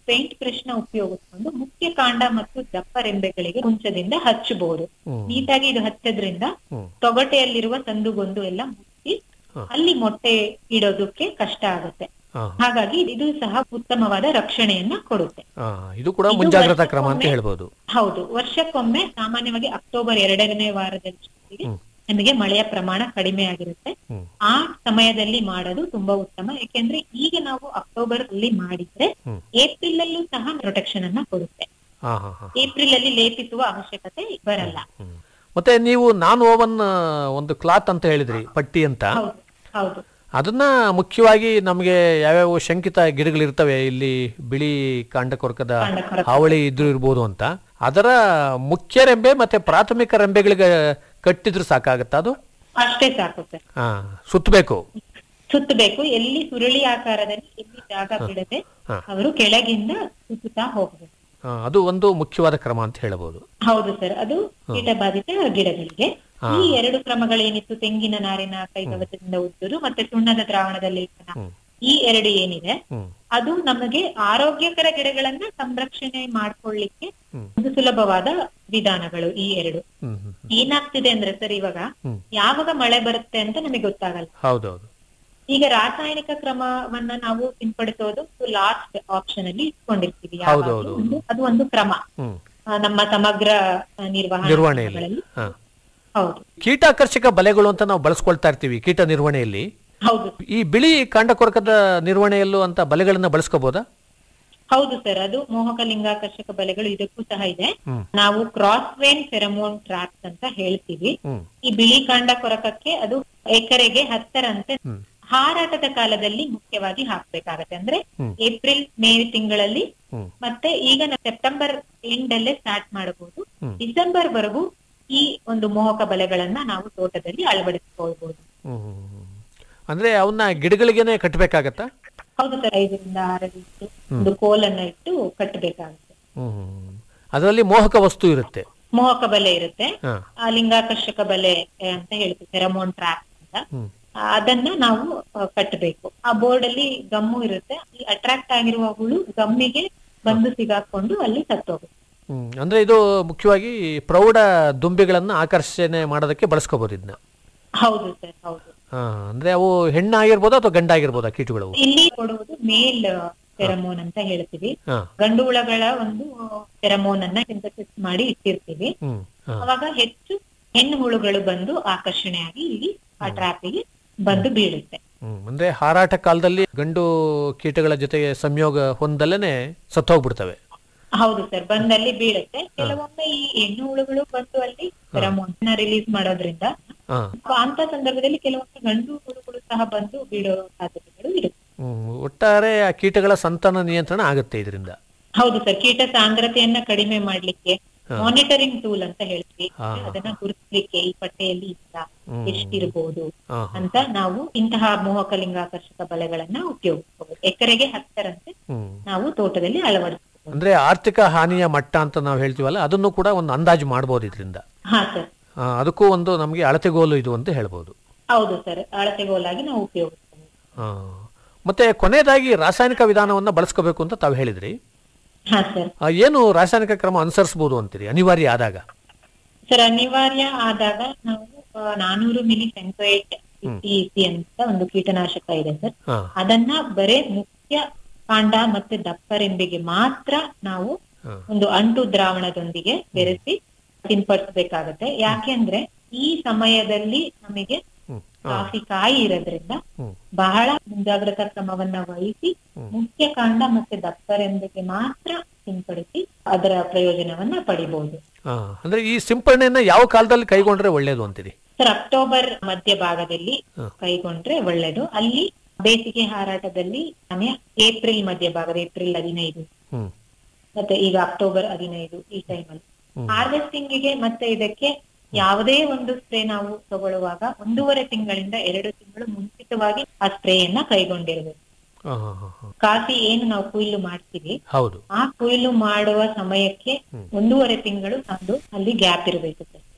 ಪೇಂಟ್ ಬ್ರಷ್ ನ ಉಪಯೋಗಿಸ್ಕೊಂಡು ಮುಖ್ಯ ಕಾಂಡ ಮತ್ತು ದಪ್ಪ ರೆಂಬೆಗಳಿಗೆ ಕುಂಚದಿಂದ ಹಚ್ಚಬಹುದು ಹ್ಮ್. ನೀಟಾಗಿ ಇದು ಹಚ್ಚೋದ್ರಿಂದ ಹ್ಮ್. ತೊಗಟೆಯಲ್ಲಿರುವ ಸಂದುಗೊಂದು ಎಲ್ಲ ಮುಚ್ಚಿ ಹ. ಅಲ್ಲಿ ಮೊಟ್ಟೆ ಇಡೋದಕ್ಕೆ ಕಷ್ಟ ಆಗುತ್ತೆ ಹಾ. ಹಾಗಾಗಿ ಇದು ಸಹ ಉತ್ತಮವಾದ ರಕ್ಷಣೆಯನ್ನ ಕೊಡುತ್ತೆ ಆ, ಇದು ಕೂಡ ಇದು ಮುಂಜಾಗ್ರತಾ ಕ್ರಮ ಅಂತ ವರ್ಷಕ್ಕೊಮ್ಮೆ- ಹೇಳ್ಬೋದು ಹೌದು ವರ್ಷಕ್ಕೊಮ್ಮೆ ಸಾಮಾನ್ಯವಾಗಿ ಅಕ್ಟೋಬರ್ ಎರಡನೇ ವಾರದಲ್ಲಿ ಹ್ಮ್. ನಮಗೆ ಮಳೆಯ ಪ್ರಮಾಣ ಕಡಿಮೆ ಆಗಿರುತ್ತೆ ಹ್ಮ್. ಆ ಸಮಯದಲ್ಲಿ ಮಾಡೋದು ತುಂಬಾ ಉತ್ತಮ ಯಾಕೆಂದ್ರೆ ಈಗ ನಾವು ಅಕ್ಟೋಬರ್ ಅಲ್ಲಿ ಮಾಡಿದ್ರೆ ಹ್ಮ್. ಏಪ್ರಿಲ್ ಅಲ್ಲೂ ಸಹ ಪ್ರೊಟೆಕ್ಷನ್ ಅನ್ನ ಕೊಡುತ್ತೆ ಹಾ ಹಾ ಹಾ ಏಪ್ರಿಲ್ ಅಲ್ಲಿ ಲೇಪಿಸುವ ಅವಶ್ಯಕತೆ ಬರಲ್ಲ ಮತ್ತೆ ನೀವು ನಾನ್ ಓವನ್ ಒಂದು ಕ್ಲಾತ್ ಅಂತ ಹೇಳಿದ್ರಿ ಪಟ್ಟಿ ಅಂತ ಹೌದು ಹೌದು ಅದನ್ನ ಮುಖ್ಯವಾಗಿ ನಮಗೆ ಯಾವ್ಯಾವ ಶಂಕಿತ ಗಿಡಗಳಿರ್ತವೆ ಇಲ್ಲಿ ಬಿಳಿ ಕಾಂಡಕೊರಕದ ಕಾಂಡಕೊರಕ. ಹಾವಳಿ ಇದ್ರು ಇರ್ಬೋದು ಅಂತ ಅದರ ಮುಖ್ಯ ರೆಂಬೆ ಮತ್ತೆ ಪ್ರಾಥಮಿಕ ರೆಂಬೆಗಳಿಗೆ ಕಟ್ಟಿದ್ರು ಸಾಕಾಗತ್ತಾ ಅದು ಅಷ್ಟೇ ಸಾಕು ಸರ್ ಹಾ ಸುತ್ತಬೇಕು ಸುತ್ತಬೇಕು ಎಲ್ಲಿ ಸುರುಳಿ ಆಕಾರದಲ್ಲಿ ಎಲ್ಲಿ ಜಾಗ ಬಿಡದೆ ಹಾ. ಅವರು ಕೆಳಗಿಂದ ಸುತ್ತುತ್ತಾ ಹೋಗ್ಬೇಕು ಆ, ಅದು ಒಂದು ಮುಖ್ಯವಾದ ಕ್ರಮ ಅಂತ ಹೇಳಬಹುದು ಹೌದು ಸರ್ ಅದು ಕೀಟಬಾಧಿತ ಗಿಡಗಳಿಗೆ ಹಾ. ಈ ಎರಡು ಕ್ರಮಗಳೇನಿತ್ತು ತೆಂಗಿನ ನಾರಿನ ಕೈಗವಚದಿಂದ ಉದ್ದುದು ಮತ್ತೆ ಸುಣ್ಣದ ದ್ರಾವಣದಲ್ಲಿ ಲೇಪನ ಹ್ಮ್. ಈ ಎರಡು ಏನಿದೆ ಹ್ಮ್ ಅದು ನಮಗೆ ಆರೋಗ್ಯಕರ ಗಿಡಗಳನ್ನ ಸಂರಕ್ಷಣೆ ಮಾಡ್ಕೊಳ್ಳಿಕ್ಕೆ ಹ್ಮ್. ಒಂದು ಸುಲಭವಾದ ವಿಧಾನಗಳು ಈ ಎರಡು ಹ್ಮ್ ಹ್ಮ್ ಏನಾಗ್ತಿದೆ ಅಂದ್ರೆ ಸರ್ ಇವಾಗ ಹ್ಮ್. ಯಾವಾಗ ಮಳೆ ಬರುತ್ತೆ ಅಂತ ನಮಗೆ ಗೊತ್ತಾಗಲ್ಲ ಹೌದೌದು ಈಗ ರಾಸಾಯನಿಕ ಕ್ರಮವನ್ನ ನಾವು ಸಿಂಪಡಿಸೋದು ಲಾಸ್ಟ್ ಆಪ್ಷನ್ ಅಲ್ಲಿ ಇಟ್ಕೊಂಡಿರ್ತೀವಿ ಹೌದು, ಯಾವಾಗ್ಲೂ ಹೌದು, ಒಂದು- ಅದು ಒಂದು ಕ್ರಮ ಹ್ಮ್ ಆ, ನಮ್ಮ ಸಮಗ್ರ ಆ, ನಿರ್ವಹಣಾ ನಿರ್ವಹಣೆಯಲ್ಲಿ ಕ್ರಮಗಳಲ್ಲಿ. ಹಾ ಹೌದು ಕೀಟಾಕರ್ಷಕ ಬಲೆಗಳು ಅಂತ ನಾವು ಬಳಸ್ಕೊಳ್ತಾ ಇರ್ತೀವಿ ಕೀಟ ನಿರ್ವಹಣೆಯಲ್ಲಿ ಹೌದು ಈ ಬಿಳಿ ಕಾಂಡಕೊರಕದ ನಿರ್ವಹಣೆಯಲ್ಲೂ ಅಂತ ಬಲೆಗಳನ್ನ ಬಳಸ್ಕೋಬಹುದಾ ಹೌದು ಸರ್ ಅದು ಮೋಹಕ ಲಿಂಗಾಕರ್ಷಕ ಬಲೆಗಳು ಇದಕ್ಕೂ ಸಹ ಇದೆ ಹ್ಮ್. ನಾವು ಕ್ರಾಸ್ ವೇನ್ ಫೆರಮೋನ್ ಟ್ರಾಪ್ಸ್ ಅಂತ ಹೇಳ್ತೀವಿ ಹ್ಮ್ ಈ ಬಿಳಿ ಕಾಂಡ ಕೊರಕಕ್ಕೆ ಅದು ಎಕರೆಗೆ ಹತ್ತರಂತೆ ಹ್ಮ್. ಹಾರಾಟದ ಕಾಲದಲ್ಲಿ ಮುಖ್ಯವಾಗಿ ಹಾಕ್ಬೇಕಾಗತ್ತೆ ಅಂದ್ರೆ ಹ್ಮ್. ಏಪ್ರಿಲ್ ಮೇ ತಿಂಗಳಲ್ಲಿ ಹ್ಮ್. ಮತ್ತೆ ಈಗ ನಾವು ಸೆಪ್ಟೆಂಬರ್ ಎಂಡ್ ಅಲ್ಲೇ ಸ್ಟಾರ್ಟ್ ಮಾಡಬಹುದು ಹ್ಮ್. ಡಿಸೆಂಬರ್ ವರೆಗೂ ಈ ಒಂದು ಮೋಹಕ ಬಲೆಗಳನ್ನ ನಾವು ತೋಟದಲ್ಲಿ ಅಳವಡಿಸಿಕೊಳ್ಬಹುದು ಹ್ಮ್ ಹ್ಮ್, ಹ್ಮ್. ಅಂದ್ರೆ ಅವನ್ನ ಗಿಡಗಳಿಗೇನೆ ಕಟ್ಟಬೇಕಾಗತ್ತಾ ಹೌದು ಸರ್ ಐದರಿಂದ ಆರಡಿ ಇಟ್ಟು ಒಂದು ಕೋಲನ್ನ ಇಟ್ಟು ಕಟ್ಟಬೇಕಾಗುತ್ತೆ ಹ್ಮ್ ಹ್ಮ್, ಹ್ಮ್. ಅದರಲ್ಲಿ ಮೋಹಕ ವಸ್ತು ಇರುತ್ತೆ ಮೋಹಕ ಬಲೆ ಇರುತ್ತೆ ಹಾ ಆ ಲಿಂಗಾಕರ್ಷಕ ಬಲೆ ಆ, ಅಂತ ಹೇಳ್ತೀವಿ ಫೆರಮೋನ್ ಟ್ರಾಪ್ ಅಂತ ಹ್ಮ್. ಆ, ಅದನ್ನ ನಾವು ಆ, ಕಟ್ಟಬೇಕು ಆ ಬೋರ್ಡ್ ಅಲ್ಲಿ ಗಮ್ಮು ಇರುತ್ತೆ ಈ ಅಟ್ರಾಕ್ಟ್ ಆಗಿರುವ ಹುಳು ಗಮ್ಮಿಗೆ ಬಂದು ಸಿಗಾಕೊಂಡು ಅಲ್ಲಿ ಸತ್ತೋಗುತ್ತೆ ಹ್ಮ್ ಅಂದ್ರೆ ಇದು ಮುಖ್ಯವಾಗಿ ಪ್ರೌಢ ದುಂಬಿಗಳನ್ನ ಆಕರ್ಷಣೆ ಮಾಡೋದಕ್ಕೆ ಬಳಸ್ಕೋಬಹುದು ಇದನ್ನ ಹೌದು ಸರ್ ಹೌದು ಹಾ ಅಂದ್ರೆ ಅವು ಹೆಣ್ಣಾಗಿರ್ಬೋದಾ ಅಥವಾ ಗಂಡಾಗಿರ್ಬೋದಾ ಕೀಟಗಳು ಇಲ್ಲಿ ಕೊಡುವುದು ಮೇಲ್ ಫೆರಮೋನ್ ಅಂತ ಹೇಳ್ತೀವಿ ಹಾ ಗಂಡು ಹುಳಗಳ ಒಂದು ಫೆರಮೋನ್ ಅನ್ನ ಸಿಂಥಸಿಸ್ ಮಾಡಿ ಇಟ್ಟಿರ್ತೀವಿ ಹ್ಮ್ ಹಾ ಅವಾಗ ಹೆಚ್ಚು ಹೆಣ್ಣು ಹುಳುಗಳು ಬಂದು ಆಕರ್ಷಣೆಯಾಗಿ ಇಲ್ಲಿ ಆ ಟ್ರಾಪಿಗೆ ಬಂದು ಬೀಳುತ್ತೆ ಹ್ಮ್ ಅಂದ್ರೆ ಹಾರಾಟ ಕಾಲದಲ್ಲಿ ಗಂಡು ಕೀಟಗಳ ಜೊತೆಗೆ ಸಂಯೋಗ ಹೊಂದಲೇನೆ ಸತ್ತೋಗ್ಬಿಡ್ತವೆ ಹೌದು ಸರ್ ಬಂದಲ್ಲಿ ಬೀಳುತ್ತೆ ಕೆಲವೊಮ್ಮೆ ಈ ಹೆಣ್ಣು ಹುಳುಗಳು ಬಂದು ಅಲ್ಲಿ ಫೆರಮೋನ್ ನ ರಿಲೀಸ್ ಮಾಡೋದ್ರಿಂದ ಹಾ ಅಂತ ಸಂದರ್ಭದಲ್ಲಿ ಕೆಲವೊಮ್ಮೆ ಗಂಡು ಹುಳುಗಳು ಸಹ ಬಂದು ಬೀಳೋ ಸಾಧ್ಯತೆಗಳು ಇರುತ್ತೆ ಹ್ಮ್ ಒಟ್ಟಾರೆ ಆ ಕೀಟಗಳ ಸಂತಾನ ನಿಯಂತ್ರಣ ಆಗುತ್ತೆ ಇದರಿಂದ ಹೌದು ಸರ್ ಕೀಟ ಸಾಂದ್ರತೆಯನ್ನ ಕಡಿಮೆ ಮಾಡ್ಲಿಕ್ಕೆ ಹಾ. ಮಾನಿಟರಿಂಗ್ ಟೂಲ್ ಅಂತ ಹೇಳ್ತೀವಿ ಹಾ, ಹಾ, ಅದನ್ನ ಗುರುತಿಸ್ಲಿಕ್ಕೆ ಈ ಪಟ್ಟೆಯಲ್ಲಿ ಇಲ್ಲ ಹ್ಮ್. ಎಷ್ಟಿರ್ಬೋದು ಹಾ, ಹಾ. ಅಂತ ನಾವು ಇಂತಹ ಮೋಹಕ ಲಿಂಗಾಕರ್ಷಕ ಬಲೆಗಳನ್ನ ಉಪಯೋಗಿಸಬಹುದು ಎಕರೆಗೆ ಹತ್ತರಂತೆ ಹ್ಮ್ ನಾವು ತೋಟದಲ್ಲಿ ಅಳವಡಿಸಬಹುದು ಅಂದ್ರೆ ಆರ್ಥಿಕ ಹಾನಿಯ ಮಟ್ಟ ಅಂತ ನಾವು ಹೇಳ್ತೀವಲ್ಲ ಅದನ್ನು ಕೂಡ ಒಂದು ಅಂದಾಜು ಮಾಡಬಹುದು ಇದರಿಂದ ಹಾ ಸರ್ ಆ, ಅದಕ್ಕೂ ಒಂದು ನಮಗೆ ಅಳತೆಗೋಲು ಇದು ಅಂತ ಹೇಳ್ಬೋದು ಹೌದು ಸರ್ ಅಳತೆಗೋಲಾಗಿ ನಾವು ಉಪಯೋಗಿಸಬಹುದು ಆ, ಮತ್ತೆ ಕೊನೆಯದಾಗಿ ರಾಸಾಯನಿಕ ವಿಧಾನವನ್ನ ಬಳಸ್ಕೋಬೇಕು ಅಂತ ತಾವು ಹೇಳಿದ್ರಿ ಹಾ ಸರ್ ಆ, ಏನು ರಾಸಾಯನಿಕ ಕ್ರಮ ಅನುಸರಿಸಬಹುದು ಅಂತೀರಿ ಅನಿವಾರ್ಯ ಆದಾಗ ಸರ್ ಅನಿವಾರ್ಯ ಆದಾಗ ನಾವು ಆ, ನಾನೂರು ಮಿಲಿ ಸೆಂಟೋಯೇಟ್ ಇಸಿ ಅಂತ ಒಂದು ಕೀಟನಾಶಕ ಇದೆ ಸರ್ ಹಾ ಅದನ್ನ ಬರೇ ಮುಖ್ಯ ಕಾಂಡ ಮತ್ತೆ ದಪ್ಪರೆಂಬಿಗೆ ಮಾತ್ರ ನಾವು ಹಾ. ಒಂದು ಅಂಟು ದ್ರಾವಣದೊಂದಿಗೆ ಬೆರೆಸಿ ಸಿಂಪಡಿಸಬೇಕಾಗತ್ತೆ ಯಾಕೆಂದ್ರೆ ಈ ಸಮಯದಲ್ಲಿ ನಮಗೆ ಹ್ಮ್. ಕಾಫಿ ಕಾಯಿ ಇರೋದ್ರಿಂದ ಹ್ಮ್. ಬಹಳ ಮುಂಜಾಗ್ರತಾ ಕ್ರಮವನ್ನ ವಹಿಸಿ ಮುಖ್ಯ ಕಾಂಡ ಮತ್ತೆ ದಪ್ಪರೆಂಬಿಗೆ ಮಾತ್ರ ಸಿಂಪಡಿಸಿ ಅದರ ಪ್ರಯೋಜನವನ್ನ ಪಡಿಬಹುದು ಆ, ಅಂದ್ರೆ ಈ ಸಿಂಪರಣೆಯನ್ನ ಯಾವ ಕಾಲದಲ್ಲಿ ಕೈಗೊಂಡ್ರೆ ಒಳ್ಳೇದು ಅಂತೀರಿ ಸರ್ ಅಕ್ಟೋಬರ್ ಮಧ್ಯಭಾಗದಲ್ಲಿ ಹ. ಕೈಗೊಂಡ್ರೆ ಒಳ್ಳೇದು ಅಲ್ಲಿ ಬೇಸಿಗೆ ಹಾರಾಟದಲ್ಲಿ ಸಮಯ ಏಪ್ರಿಲ್ ಮಧ್ಯಭಾಗದ ಏಪ್ರಿಲ್ ಹದಿನೈದು ಹ್ಮ್ ಮತ್ತೆ ಈಗ ಅಕ್ಟೋಬರ್ ಹದಿನೈದು ಈ ಟೈಮಲ್ಲಿ ಹ್ಮ್. ಹಾರ್ವೆಸ್ಟಿಂಗ್ ಗೆ ಮತ್ತೆ ಇದಕ್ಕೆ ಯಾವುದೇ ಒಂದು ಸ್ಪ್ರೇ ನಾವು ತಗೊಳ್ಳುವಾಗ ಒಂದೂವರೆ ತಿಂಗಳಿಂದ ಎರಡು ತಿಂಗಳು ಮುಂಚಿತವಾಗಿ ಆ ಸ್ಪ್ರೇಯನ್ನ ಕೈಗೊಂಡಿರಬೇಕು ಆ, ಹಾ, ಹಾ, ಹಾ. ಕಾಫಿ ಏನು ನಾವು ಕೊಯ್ಲು ಮಾಡ್ತೀವಿ ಹೌದು ಆ ಕೊಯ್ಲು ಮಾಡುವ ಸಮಯಕ್ಕೆ ಒಂದೂವರೆ ತಿಂಗಳು ಅದು ಅಲ್ಲಿ ಗ್ಯಾಪ್ ಇರಬೇಕು ಸರ್ ಹ್ಮ್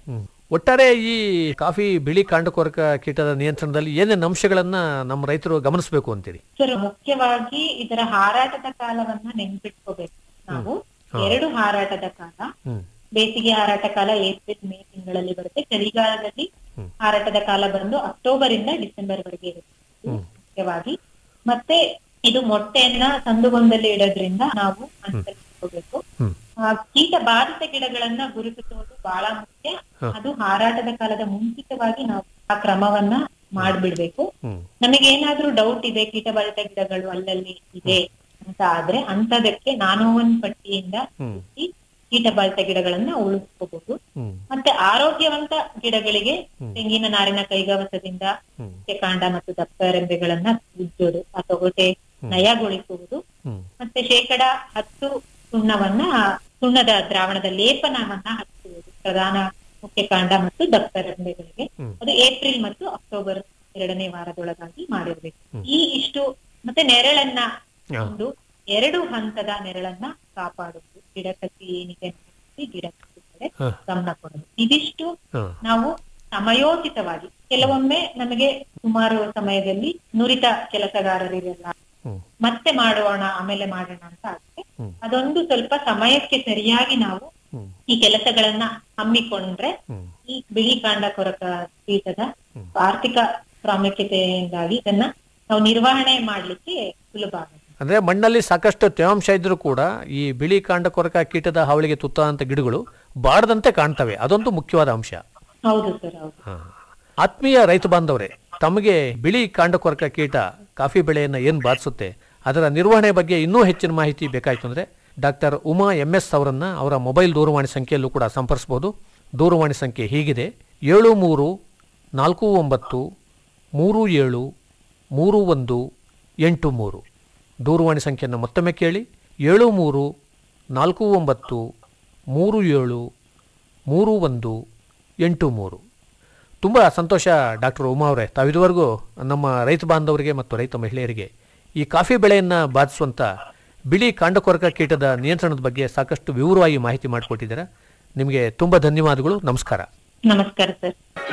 ಒಟ್ಟಾರೆ ಈ ಕಾಫಿ ಬಿಳಿ ಕಾಂಡಕೊರಕ ಕೀಟದ ನಿಯಂತ್ರಣದಲ್ಲಿ ಏನೇನು ಅಂಶಗಳನ್ನ ನಮ್ಮ ರೈತರು ಗಮನಿಸಬೇಕು ಅಂತೀರಿ ಸರ್ ಮುಖ್ಯವಾಗಿ ಇದರ ಹಾರಾಟದ ಕಾಲವನ್ನ ನೆನ್ಪಿಟ್ಕೋಬೇಕು ನಾವು ಹಾ. ಎರಡು ಹಾರಾಟದ ಕಾಲ ಹ್ಮ್ ಬೇಸಿಗೆ ಹಾರಾಟ ಕಾಲ ಏಪ್ರಿಲ್ ಮೇ ತಿಂಗಳಲ್ಲಿ ಬರುತ್ತೆ ಚಳಿಗಾಲದಲ್ಲಿ ಹಾರಾಟದ ಕಾಲ ಬಂದು ಅಕ್ಟೋಬರ್ ಇಂದ ಡಿಸೆಂಬರ್ ವರೆಗೆ ಇರುತ್ತೆ ಇದು ಮುಖ್ಯವಾಗಿ ಮತ್ತೆ ಇದು ಮೊಟ್ಟೆಯನ್ನ ಸಂದುಗೊಂದಲ್ಲಿ ಇಡೋದ್ರಿಂದ ನಾವು ಅನುಸರಿಸ್ಕೋಬೇಕು ಹ್ಮ್. ಆ, ಕೀಟ ಬಾಧಿತ ಗಿಡಗಳನ್ನ ಗುರುತಿಸುವುದು ಬಹಳ ಮುಖ್ಯ ಹ. ಅದು ಹಾರಾಟದ ಕಾಲದ ಮುಂಚಿತವಾಗಿ ನಾವು ಆ ಕ್ರಮವನ್ನ ಮಾಡ್ಬಿಡ್ಬೇಕು ಹ್ಮ್ ನಮಗೆ ಏನಾದ್ರೂ ಡೌಟ್ ಇದೆ ಕೀಟಬಾಧಿತ ಗಿಡಗಳು ಅಲ್ಲಲ್ಲಿ ಇದೆ ಅಂತ ಆದ್ರೆ ಅಂತದಕ್ಕೆ ನಾನೋವನ್ ಪಟ್ಟಿಯಿಂದ ಹ್ಮ್ ಈ ಕೀಟಬಾಧಿತ ಗಿಡಗಳನ್ನ ಉಳಿಸ್ಕೋಬಹುದು ಹ್ಮ್ ಮತ್ತೆ ಆರೋಗ್ಯವಂತ ಗಿಡಗಳಿಗೆ ತೆಂಗಿನ ನಾರಿನ ಕೈಗವಸದಿಂದ ಹ್ಮ್. ಕಾಂಡ ಮತ್ತು ದಪ್ಪ ರೆಂಬೆಗಳನ್ನ ಉಜ್ಜೋದು ಆ ತೊಗಟೆ ನಯಗೊಳಿಸುವುದು ಹ್ಮ್. ಮತ್ತೆ ಶೇಕಡ ಹತ್ತು ಸುಣ್ಣವನ್ನ ಸುಣ್ಣದ ದ್ರಾವಣದ ಲೇಪನವನ್ನ ಹಚ್ಚುವುದು ಪ್ರಧಾನ ಮುಖ್ಯ ಕಾಂಡ ಮತ್ತು ದಪ್ಪ ರೆಂಬೆಗಳಿಗೆ ಹ್ಮ್. ಅದು ಏಪ್ರಿಲ್ ಮತ್ತು ಅಕ್ಟೋಬರ್ ಎರಡನೇ ವಾರದೊಳಗಾಗಿ ಮಾಡಿರ್ಬೇಕು ಈ ಇಷ್ಟು ಮತ್ತೆ ನೆರಳನ್ನ ಹಾ. ಒಂದು ಎರಡು ಹಂತದ ನೆರಳನ್ನ ಕಾಪಾಡುವುದು ಗಿಡ ಕಸಿ ಏನಿದೆ ನೋಡಿ, ಗಿಡ ಕಸಿ ಕಡೆ ಹಾ. ಗಮನ ಕೊಡೋದು ಇದಿಷ್ಟು ಹಾ. ನಾವು ಸಮಯೋಚಿತವಾಗಿ ಕೆಲವೊಮ್ಮೆ ನಮಗೆ ಸುಮಾರು ಸಮಯದಲ್ಲಿ ನುರಿತ ಕೆಲಸಗಾರರಿರಲ್ಲ ಹ್ಮ್. ಮತ್ತೆ ಮಾಡೋಣ ಆಮೇಲೆ ಮಾಡೋಣ ಅಂತ ಆಗುತ್ತೆ ಹ್ಮ್. ಅದೊಂದು ಸ್ವಲ್ಪ ಸಮಯಕ್ಕೆ ಸರಿಯಾಗಿ ನಾವು ಹ್ಮ್. ಈ ಕೆಲಸಗಳನ್ನ ಹಮ್ಮಿಕೊಂಡ್ರೆ ಹ್ಮ್. ಈ ಬಿಳಿ ಕಾಂಡ ಕೊರಕ ಕೀಟದ ಆರ್ಥಿಕ ಪ್ರಾಮುಖ್ಯತೆಯಿಂದಾಗಿ ಇದನ್ನ ನಾವು ನಿರ್ವಹಣೆ ಮಾಡ್ಲಿಕ್ಕೆ ಸುಲಭ ಆಗುತ್ತೆ ಅಂದ್ರೆ ಮಣ್ಣಲ್ಲಿ ಸಾಕಷ್ಟು ತೇವಾಂಶ ಇದ್ರೂ ಕೂಡ ಈ ಬಿಳಿ ಕಾಂಡಕೊರಕ ಕೀಟದ ಹಾವಳಿಗೆ ತುತ್ತಾದಂತ ಗಿಡಗಳು ಬಾಡದಂತೆ ಕಾಣ್ತವೆ ಅದೊಂದು ಮುಖ್ಯವಾದ ಅಂಶ ಹೌದು ಸರ್ ಹೌದು ಹಾ. ಆತ್ಮೀಯ ರೈತ ಬಾಂಧವರೇ ತಮಗೆ ಬಿಳಿ ಕಾಂಡಕೊರಕ ಕೀಟ ಕಾಫಿ ಬೆಳೆಯನ್ನು ಏನು ಬಾಧಿಸುತ್ತೆ ಅದರ ನಿರ್ವಹಣೆ ಬಗ್ಗೆ ಇನ್ನೂ ಹೆಚ್ಚಿನ ಮಾಹಿತಿ ಬೇಕಾಯಿತು ಅಂದರೆ ಡಾಕ್ಟರ್ ಉಮಾ ಎಂ ಎಸ್ ಅವರನ್ನ ಅವರ ಮೊಬೈಲ್ ದೂರವಾಣಿ ಸಂಖ್ಯೆಯಲ್ಲೂ ಕೂಡ ಸಂಪರ್ಸ್ಬೋದು ದೂರವಾಣಿ ಸಂಖ್ಯೆ ಹೀಗಿದೆ ಏಳು ಮೂರು ನಾಲ್ಕು ಒಂಬತ್ತು ಮೂರು ಏಳು ಮೂರು ಒಂದು ಎಂಟು ಮೂರು ದೂರವಾಣಿ ಸಂಖ್ಯೆಯನ್ನು ಮತ್ತೊಮ್ಮೆ ಕೇಳಿ ಏಳು ಮೂರು ನಾಲ್ಕು ಒಂಬತ್ತು ಮೂರು ಏಳು ಮೂರು ಒಂದು ಎಂಟು ಮೂರು ತುಂಬ ಸಂತೋಷ ಡಾಕ್ಟರ್ ಉಮಾ ಅವರೇ ತಾವು ಇದುವರೆಗೂ ನಮ್ಮ ರೈತ ಬಾಂಧವರಿಗೆ ಮತ್ತು ರೈತ ಮಹಿಳೆಯರಿಗೆ ಈ ಕಾಫಿ ಬೆಳೆಯನ್ನು ಬಾಧಿಸುವಂಥ ಬಿಳಿ ಕಾಂಡಕೊರಕ ಕೀಟದ ನಿಯಂತ್ರಣದ ಬಗ್ಗೆ ಸಾಕಷ್ಟು ವಿವರವಾಗಿ ಮಾಹಿತಿ ಮಾಡಿಕೊಟ್ಟಿದ್ದೀರಾ ನಿಮಗೆ ತುಂಬ ಧನ್ಯವಾದಗಳು ನಮಸ್ಕಾರ ನಮಸ್ಕಾರ ಸರ್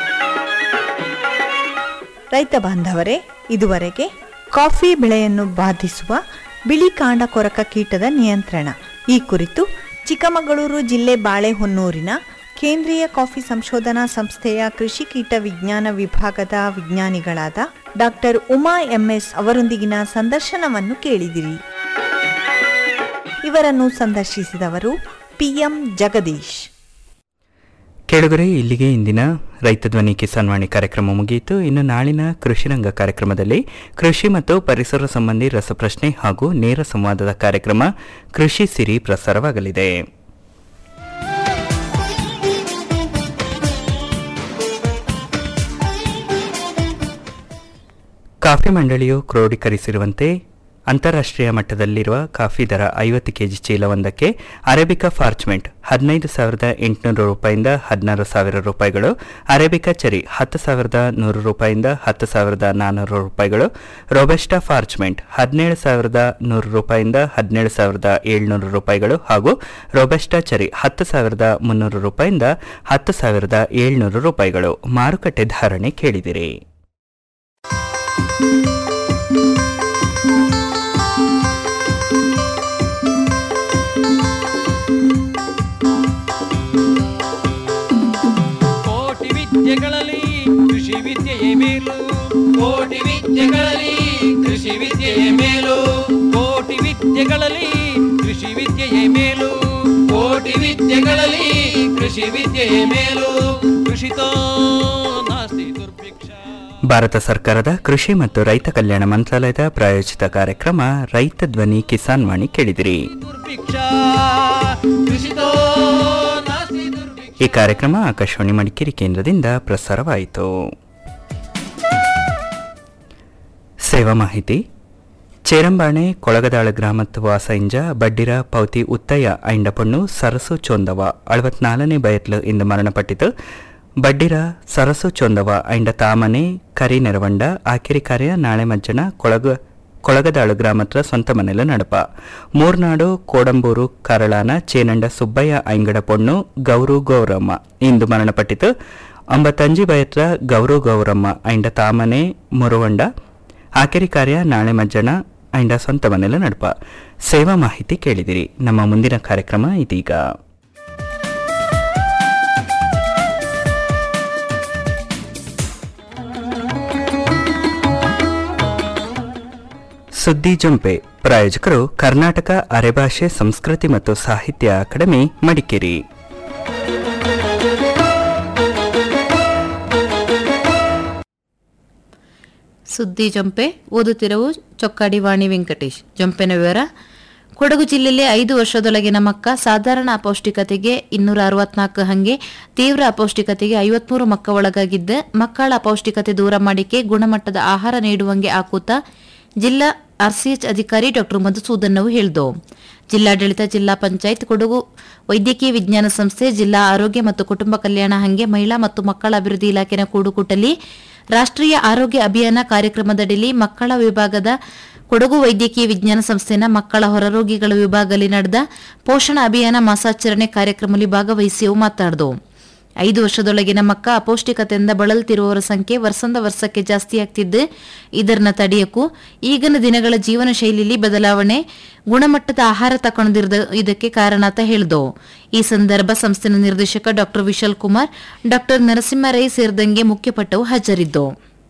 ರೈತ ಬಾಂಧವರೇ ಇದುವರೆಗೆ ಕಾಫಿ ಬೆಳೆಯನ್ನು ಬಾಧಿಸುವ ಬಿಳಿ ಕಾಂಡ ಕೊರಕ ಕೀಟದ ನಿಯಂತ್ರಣ ಈ ಕುರಿತು ಚಿಕ್ಕಮಗಳೂರು ಜಿಲ್ಲೆ ಬಾಳೆಹೊನ್ನೂರಿನ ಕೇಂದ್ರೀಯ ಕಾಫಿ ಸಂಶೋಧನಾ ಸಂಸ್ಥೆಯ ಕೃಷಿ ಕೀಟ ವಿಜ್ಞಾನ ವಿಭಾಗದ ವಿಜ್ಞಾನಿಗಳಾದ ಡಾಕ್ಟರ್ ಉಮಾ ಎಂಎಸ್ ಅವರೊಂದಿಗಿನ ಸಂದರ್ಶನವನ್ನು ಕೇಳಿದಿರಿ ಇವರನ್ನು ಸಂದರ್ಶಿಸಿದವರು ಪಿಎಂ ಜಗದೀಶ್ ಕೇಳುಗರೆ ಇಲ್ಲಿಗೆ ಇಂದಿನ ರೈತ ಧ್ವನಿ ಕಿಸಾನ್ ವಾಣಿ ಕಾರ್ಯಕ್ರಮ ಮುಗಿಯಿತು ಇನ್ನು ನಾಳಿನ ಕೃಷಿರಂಗ ಕಾರ್ಯಕ್ರಮದಲ್ಲಿ ಕೃಷಿ ಮತ್ತು ಪರಿಸರ ಸಂಬಂಧಿ ರಸಪ್ರಶ್ನೆ ಹಾಗೂ ನೇರ ಸಂವಾದದ ಕಾರ್ಯಕ್ರಮ ಕೃಷಿ ಸಿರಿ ಪ್ರಸಾರವಾಗಲಿದೆ ಕಾಫಿ ಮಂಡಳಿಯು ಕ್ರೋಢೀಕರಿಸಿರುವಂತೆ ಅಂತಾರಾಷ್ಟ್ರೀಯ ಮಟ್ಟದಲ್ಲಿರುವ ಕಾಫಿ ದರ ಐವತ್ತು ಕೆಜಿ ಚೀಲವೊಂದಕ್ಕೆ ಅರೇಬಿಕಾ ಫಾರ್ಚ್ಮೆಂಟ್ ಹದಿನೈದು ಸಾವಿರದ ಎಂಟುನೂರು ರೂಪಾಯಿಂದ ಹದಿನಾರು ಸಾವಿರ ರೂಪಾಯಿಗಳು ಅರೇಬಿಕಾ ಚರಿ ಹತ್ತು ಸಾವಿರದ ನೂರು ರೂಪಾಯಿಂದ ಹತ್ತು ಸಾವಿರದ ನಾನ್ನೂರು ರೂಪಾಯಿಗಳು ರೊಬೆಸ್ಟಾ ಫಾರ್ಚ್ಮೆಂಟ್ ಹದಿನೇಳು ಸಾವಿರದ ನೂರು ರೂಪಾಯಿಂದ ಹದಿನೇಳು ಸಾವಿರದ ಏಳ್ನೂರು ರೂಪಾಯಿಗಳು ಹಾಗೂ ರೊಬೆಸ್ಟಾ ಚರಿ ಹತ್ತು ಸಾವಿರದ ಮುನ್ನೂರು ರೂಪಾಯಿಂದ ಹತ್ತು ಸಾವಿರದ ಏಳ್ನೂರು ರೂಪಾಯಿಗಳು ಮಾರುಕಟ್ಟೆ ಧಾರಣೆ ಕೇಳಿದಿರಿ ಕೋಟಿ ವಿದ್ಯೆಗಳಲ್ಲಿ ಕೃಷಿ ವಿದ್ಯೆಯೇ ಮೇಲು ಕೋಟಿ ವಿದ್ಯೆಗಳಲ್ಲಿ ಕೃಷಿ ವಿದ್ಯೆಯೇ ಮೇಲು ಕೋಟಿ ವಿದ್ಯೆಗಳಲ್ಲಿ ಕೃಷಿ ವಿದ್ಯೆಯೇ ಮೇಲು ಕೋಟಿ ವಿದ್ಯೆಗಳಲ್ಲಿ ಕೃಷಿ ವಿದ್ಯೆಯೇ ಮೇಲು ಕೃಷಿತೋ ನಾಸ್ತಿ ದುರ್ಭಿಕ್ಷ ಭಾರತ ಸರ್ಕಾರದ ಕೃಷಿ ಮತ್ತು ರೈತ ಕಲ್ಯಾಣ ಮಂತ್ರಾಲಯದ ಪ್ರಾಯೋಜಿತ ಕಾರ್ಯಕ್ರಮ ರೈತ ಧ್ವನಿ ಕಿಸಾನ್ ವಾಣಿ ಕೇಳಿದಿರಿ ದುರ್ಭಿಕ್ಷ ಕೃಷಿತೋ ನಾಸ್ತಿ ದುರ್ಭಿಕ್ಷ ಈ ಕಾರ್ಯಕ್ರಮ ಆಕಾಶವಾಣಿ ಮಡಿಕೇರಿ ಕೇಂದ್ರದಿಂದ ಪ್ರಸಾರವಾಯಿತು ಸೇವಾ ಮಾಹಿತಿ ಚೇರಂಬಾಣೆ ಕೊಳಗದಾಳ ಗ್ರಾಮತ್ ವಾಸ ಇಂಜ ಬಡ್ಡಿರ ಪೌತಿ ಉತ್ತಯ್ಯ ಐಂಡ ಪೊಣ್ಣು ಸರಸು ಚೊಂದವ ಅಳವತ್ನಾಲ್ಕನೇ ಬಯತ್ಲು ಇಂದು ಮರಣಪಟ್ಟಿತು ಬಡ್ಡಿರ ಸರಸು ಚೊಂದವ ಐಂಡ ತಾಮನೆ ಕರಿ ನೆರವಂಡ ಆಕಿರಿ ಕಾರ್ಯ ನಾಳೆ ಮಜ್ಜನ ಕೊಳಗ ಕೊಳಗದಾಳು ಗ್ರಾಮತ್ರ ಸ್ವಂತ ಮನೆಲ ನಡಪ ಮೂರ್ನಾಡು ಕೋಡಂಬೂರು ಕರಳಾನ ಚೇನಂಡ ಸುಬ್ಬಯ್ಯ ಐಂಗಡ ಪೊಣ್ಣು ಗೌರು ಗೌರಮ್ಮ ಇಂದು ಮರಣಪಟ್ಟಿತು ಅಂಬತ್ತಂಜಿ ಬಯತ್ರ ಗೌರು ಗೌರಮ್ಮ ಐಂಡ ತಾಮನೆ ಮುರುವಂಡ ಆಕೆರಿ ಕಾರ್ಯ ನಾಳೆ ಮಜ್ಜನ ಐಂಡ ಸ್ವಂತ ಮನೆಲ ನಡಪ ಸೇವಾ ಮಾಹಿತಿ ಕೇಳಿದಿರಿ ನಮ್ಮ ಮುಂದಿನ ಕಾರ್ಯಕ್ರಮ ಇದೀಗ ಸುದ್ದಿ ಜಂಪೆ ಪ್ರಾಯೋಜಕರು ಕರ್ನಾಟಕ ಅರೆಭಾಷೆ ಸಂಸ್ಕೃತಿ ಮತ್ತು ಸಾಹಿತ್ಯ ಅಕಾಡೆಮಿ ಮಡಿಕೇರಿ ಸುದ್ದಿ ಜಂಪೆ ಓದುತ್ತಿರವು ಚೊಕ್ಕಾಡಿ ವಾಣಿ ವೆಂಕಟೇಶ್ ಜಂಪೆನ ವಿವರ ಕೊಡಗು ಜಿಲ್ಲೆಯಲ್ಲಿ ಐದು ವರ್ಷದೊಳಗಿನ ಮಕ್ಕ ಸಾಧಾರಣ ಅಪೌಷ್ಟಿಕತೆಗೆ ಇನ್ನೂರ ಅರವತ್ನಾಲ್ಕು ಹಂಗೆ ತೀವ್ರ ಅಪೌಷ್ಟಿಕತೆಗೆ ಐವತ್ಮೂರು ಮಕ್ಕ ಒಳಗಾಗಿದ್ದ ಮಕ್ಕಳ ಅಪೌಷ್ಟಿಕತೆ ದೂರ ಮಾಡಿಕೆ ಗುಣಮಟ್ಟದ ಆಹಾರ ನೀಡುವಂಗೆ ಆಕೂತ ಜಿಲ್ಲಾ ಆರ್ಸಿಎಚ್ ಅಧಿಕಾರಿ ಡಾಕ್ಟರ್ ಮಧುಸೂದನ್ ಅವರು ಹೇಳಿದು ಜಿಲ್ಲಾಡಳಿತ ಜಿಲ್ಲಾ ಪಂಚಾಯತ್ ಕೊಡಗು ವೈದ್ಯಕೀಯ ವಿಜ್ಞಾನ ಸಂಸ್ಥೆ ಜಿಲ್ಲಾ ಆರೋಗ್ಯ ಮತ್ತು ಕುಟುಂಬ ಕಲ್ಯಾಣ ಹಂಗೆ ಮಹಿಳಾ ಮತ್ತು ಮಕ್ಕಳ ಅಭಿವೃದ್ಧಿ ಇಲಾಖೆನ ಕೂಡುಕೂಟಲಿ ರಾಷ್ಟ್ರೀಯ ಆರೋಗ್ಯ ಅಭಿಯಾನ ಕಾರ್ಯಕ್ರಮದಡಿಲಿ ಮಕ್ಕಳ ವಿಭಾಗದ ಕೊಡಗು ವೈದ್ಯಕೀಯ ವಿಜ್ಞಾನ ಸಂಸ್ಥೆನ ಮಕ್ಕಳ ಹೊರರೋಗಿಗಳ ವಿಭಾಗದಲ್ಲಿ ನಡೆದ ಪೋಷಣ ಅಭಿಯಾನ ಮಾಸಾಚರಣೆ ಕಾರ್ಯಕ್ರಮದಲ್ಲಿ ಭಾಗವಹಿಸಿ ಅವು ಮಾತಾಡಿದು ಐದು ವರ್ಷದೊಳಗಿನ ಮಕ್ಕ ಅಪೌಷ್ಟಿಕತೆಯಿಂದ ಬಳಲ್ತಿರುವವರ ಸಂಖ್ಯೆ ವರ್ಷಂದ ವರ್ಷಕ್ಕೆ ಜಾಸ್ತಿಯಾಗ್ತಿದ್ದು ಇದನ್ನ ತಡೆಯಕ್ಕೂ ಈಗಿನ ದಿನಗಳ ಜೀವನ ಶೈಲಿಯಲ್ಲಿ ಬದಲಾವಣೆ ಗುಣಮಟ್ಟದ ಆಹಾರ ತಕೊಂಡಿರದ ಇದಕ್ಕೆ ಕಾರಣ ಅಂತ ಹೇಳಿದು ಈ ಸಂದರ್ಭ ಸಂಸ್ಥೆನ ನಿರ್ದೇಶಕ ಡಾಕ್ಟರ್ ವಿಶಾಲ್ ಕುಮಾರ್ ಡಾಕ್ಟರ್ ನರಸಿಂಹ ರೈ ಸೇರಿದಂಗೆ ಮುಖ್ಯಪಟ್ಟವು ಹಾಜರಿದ್ದು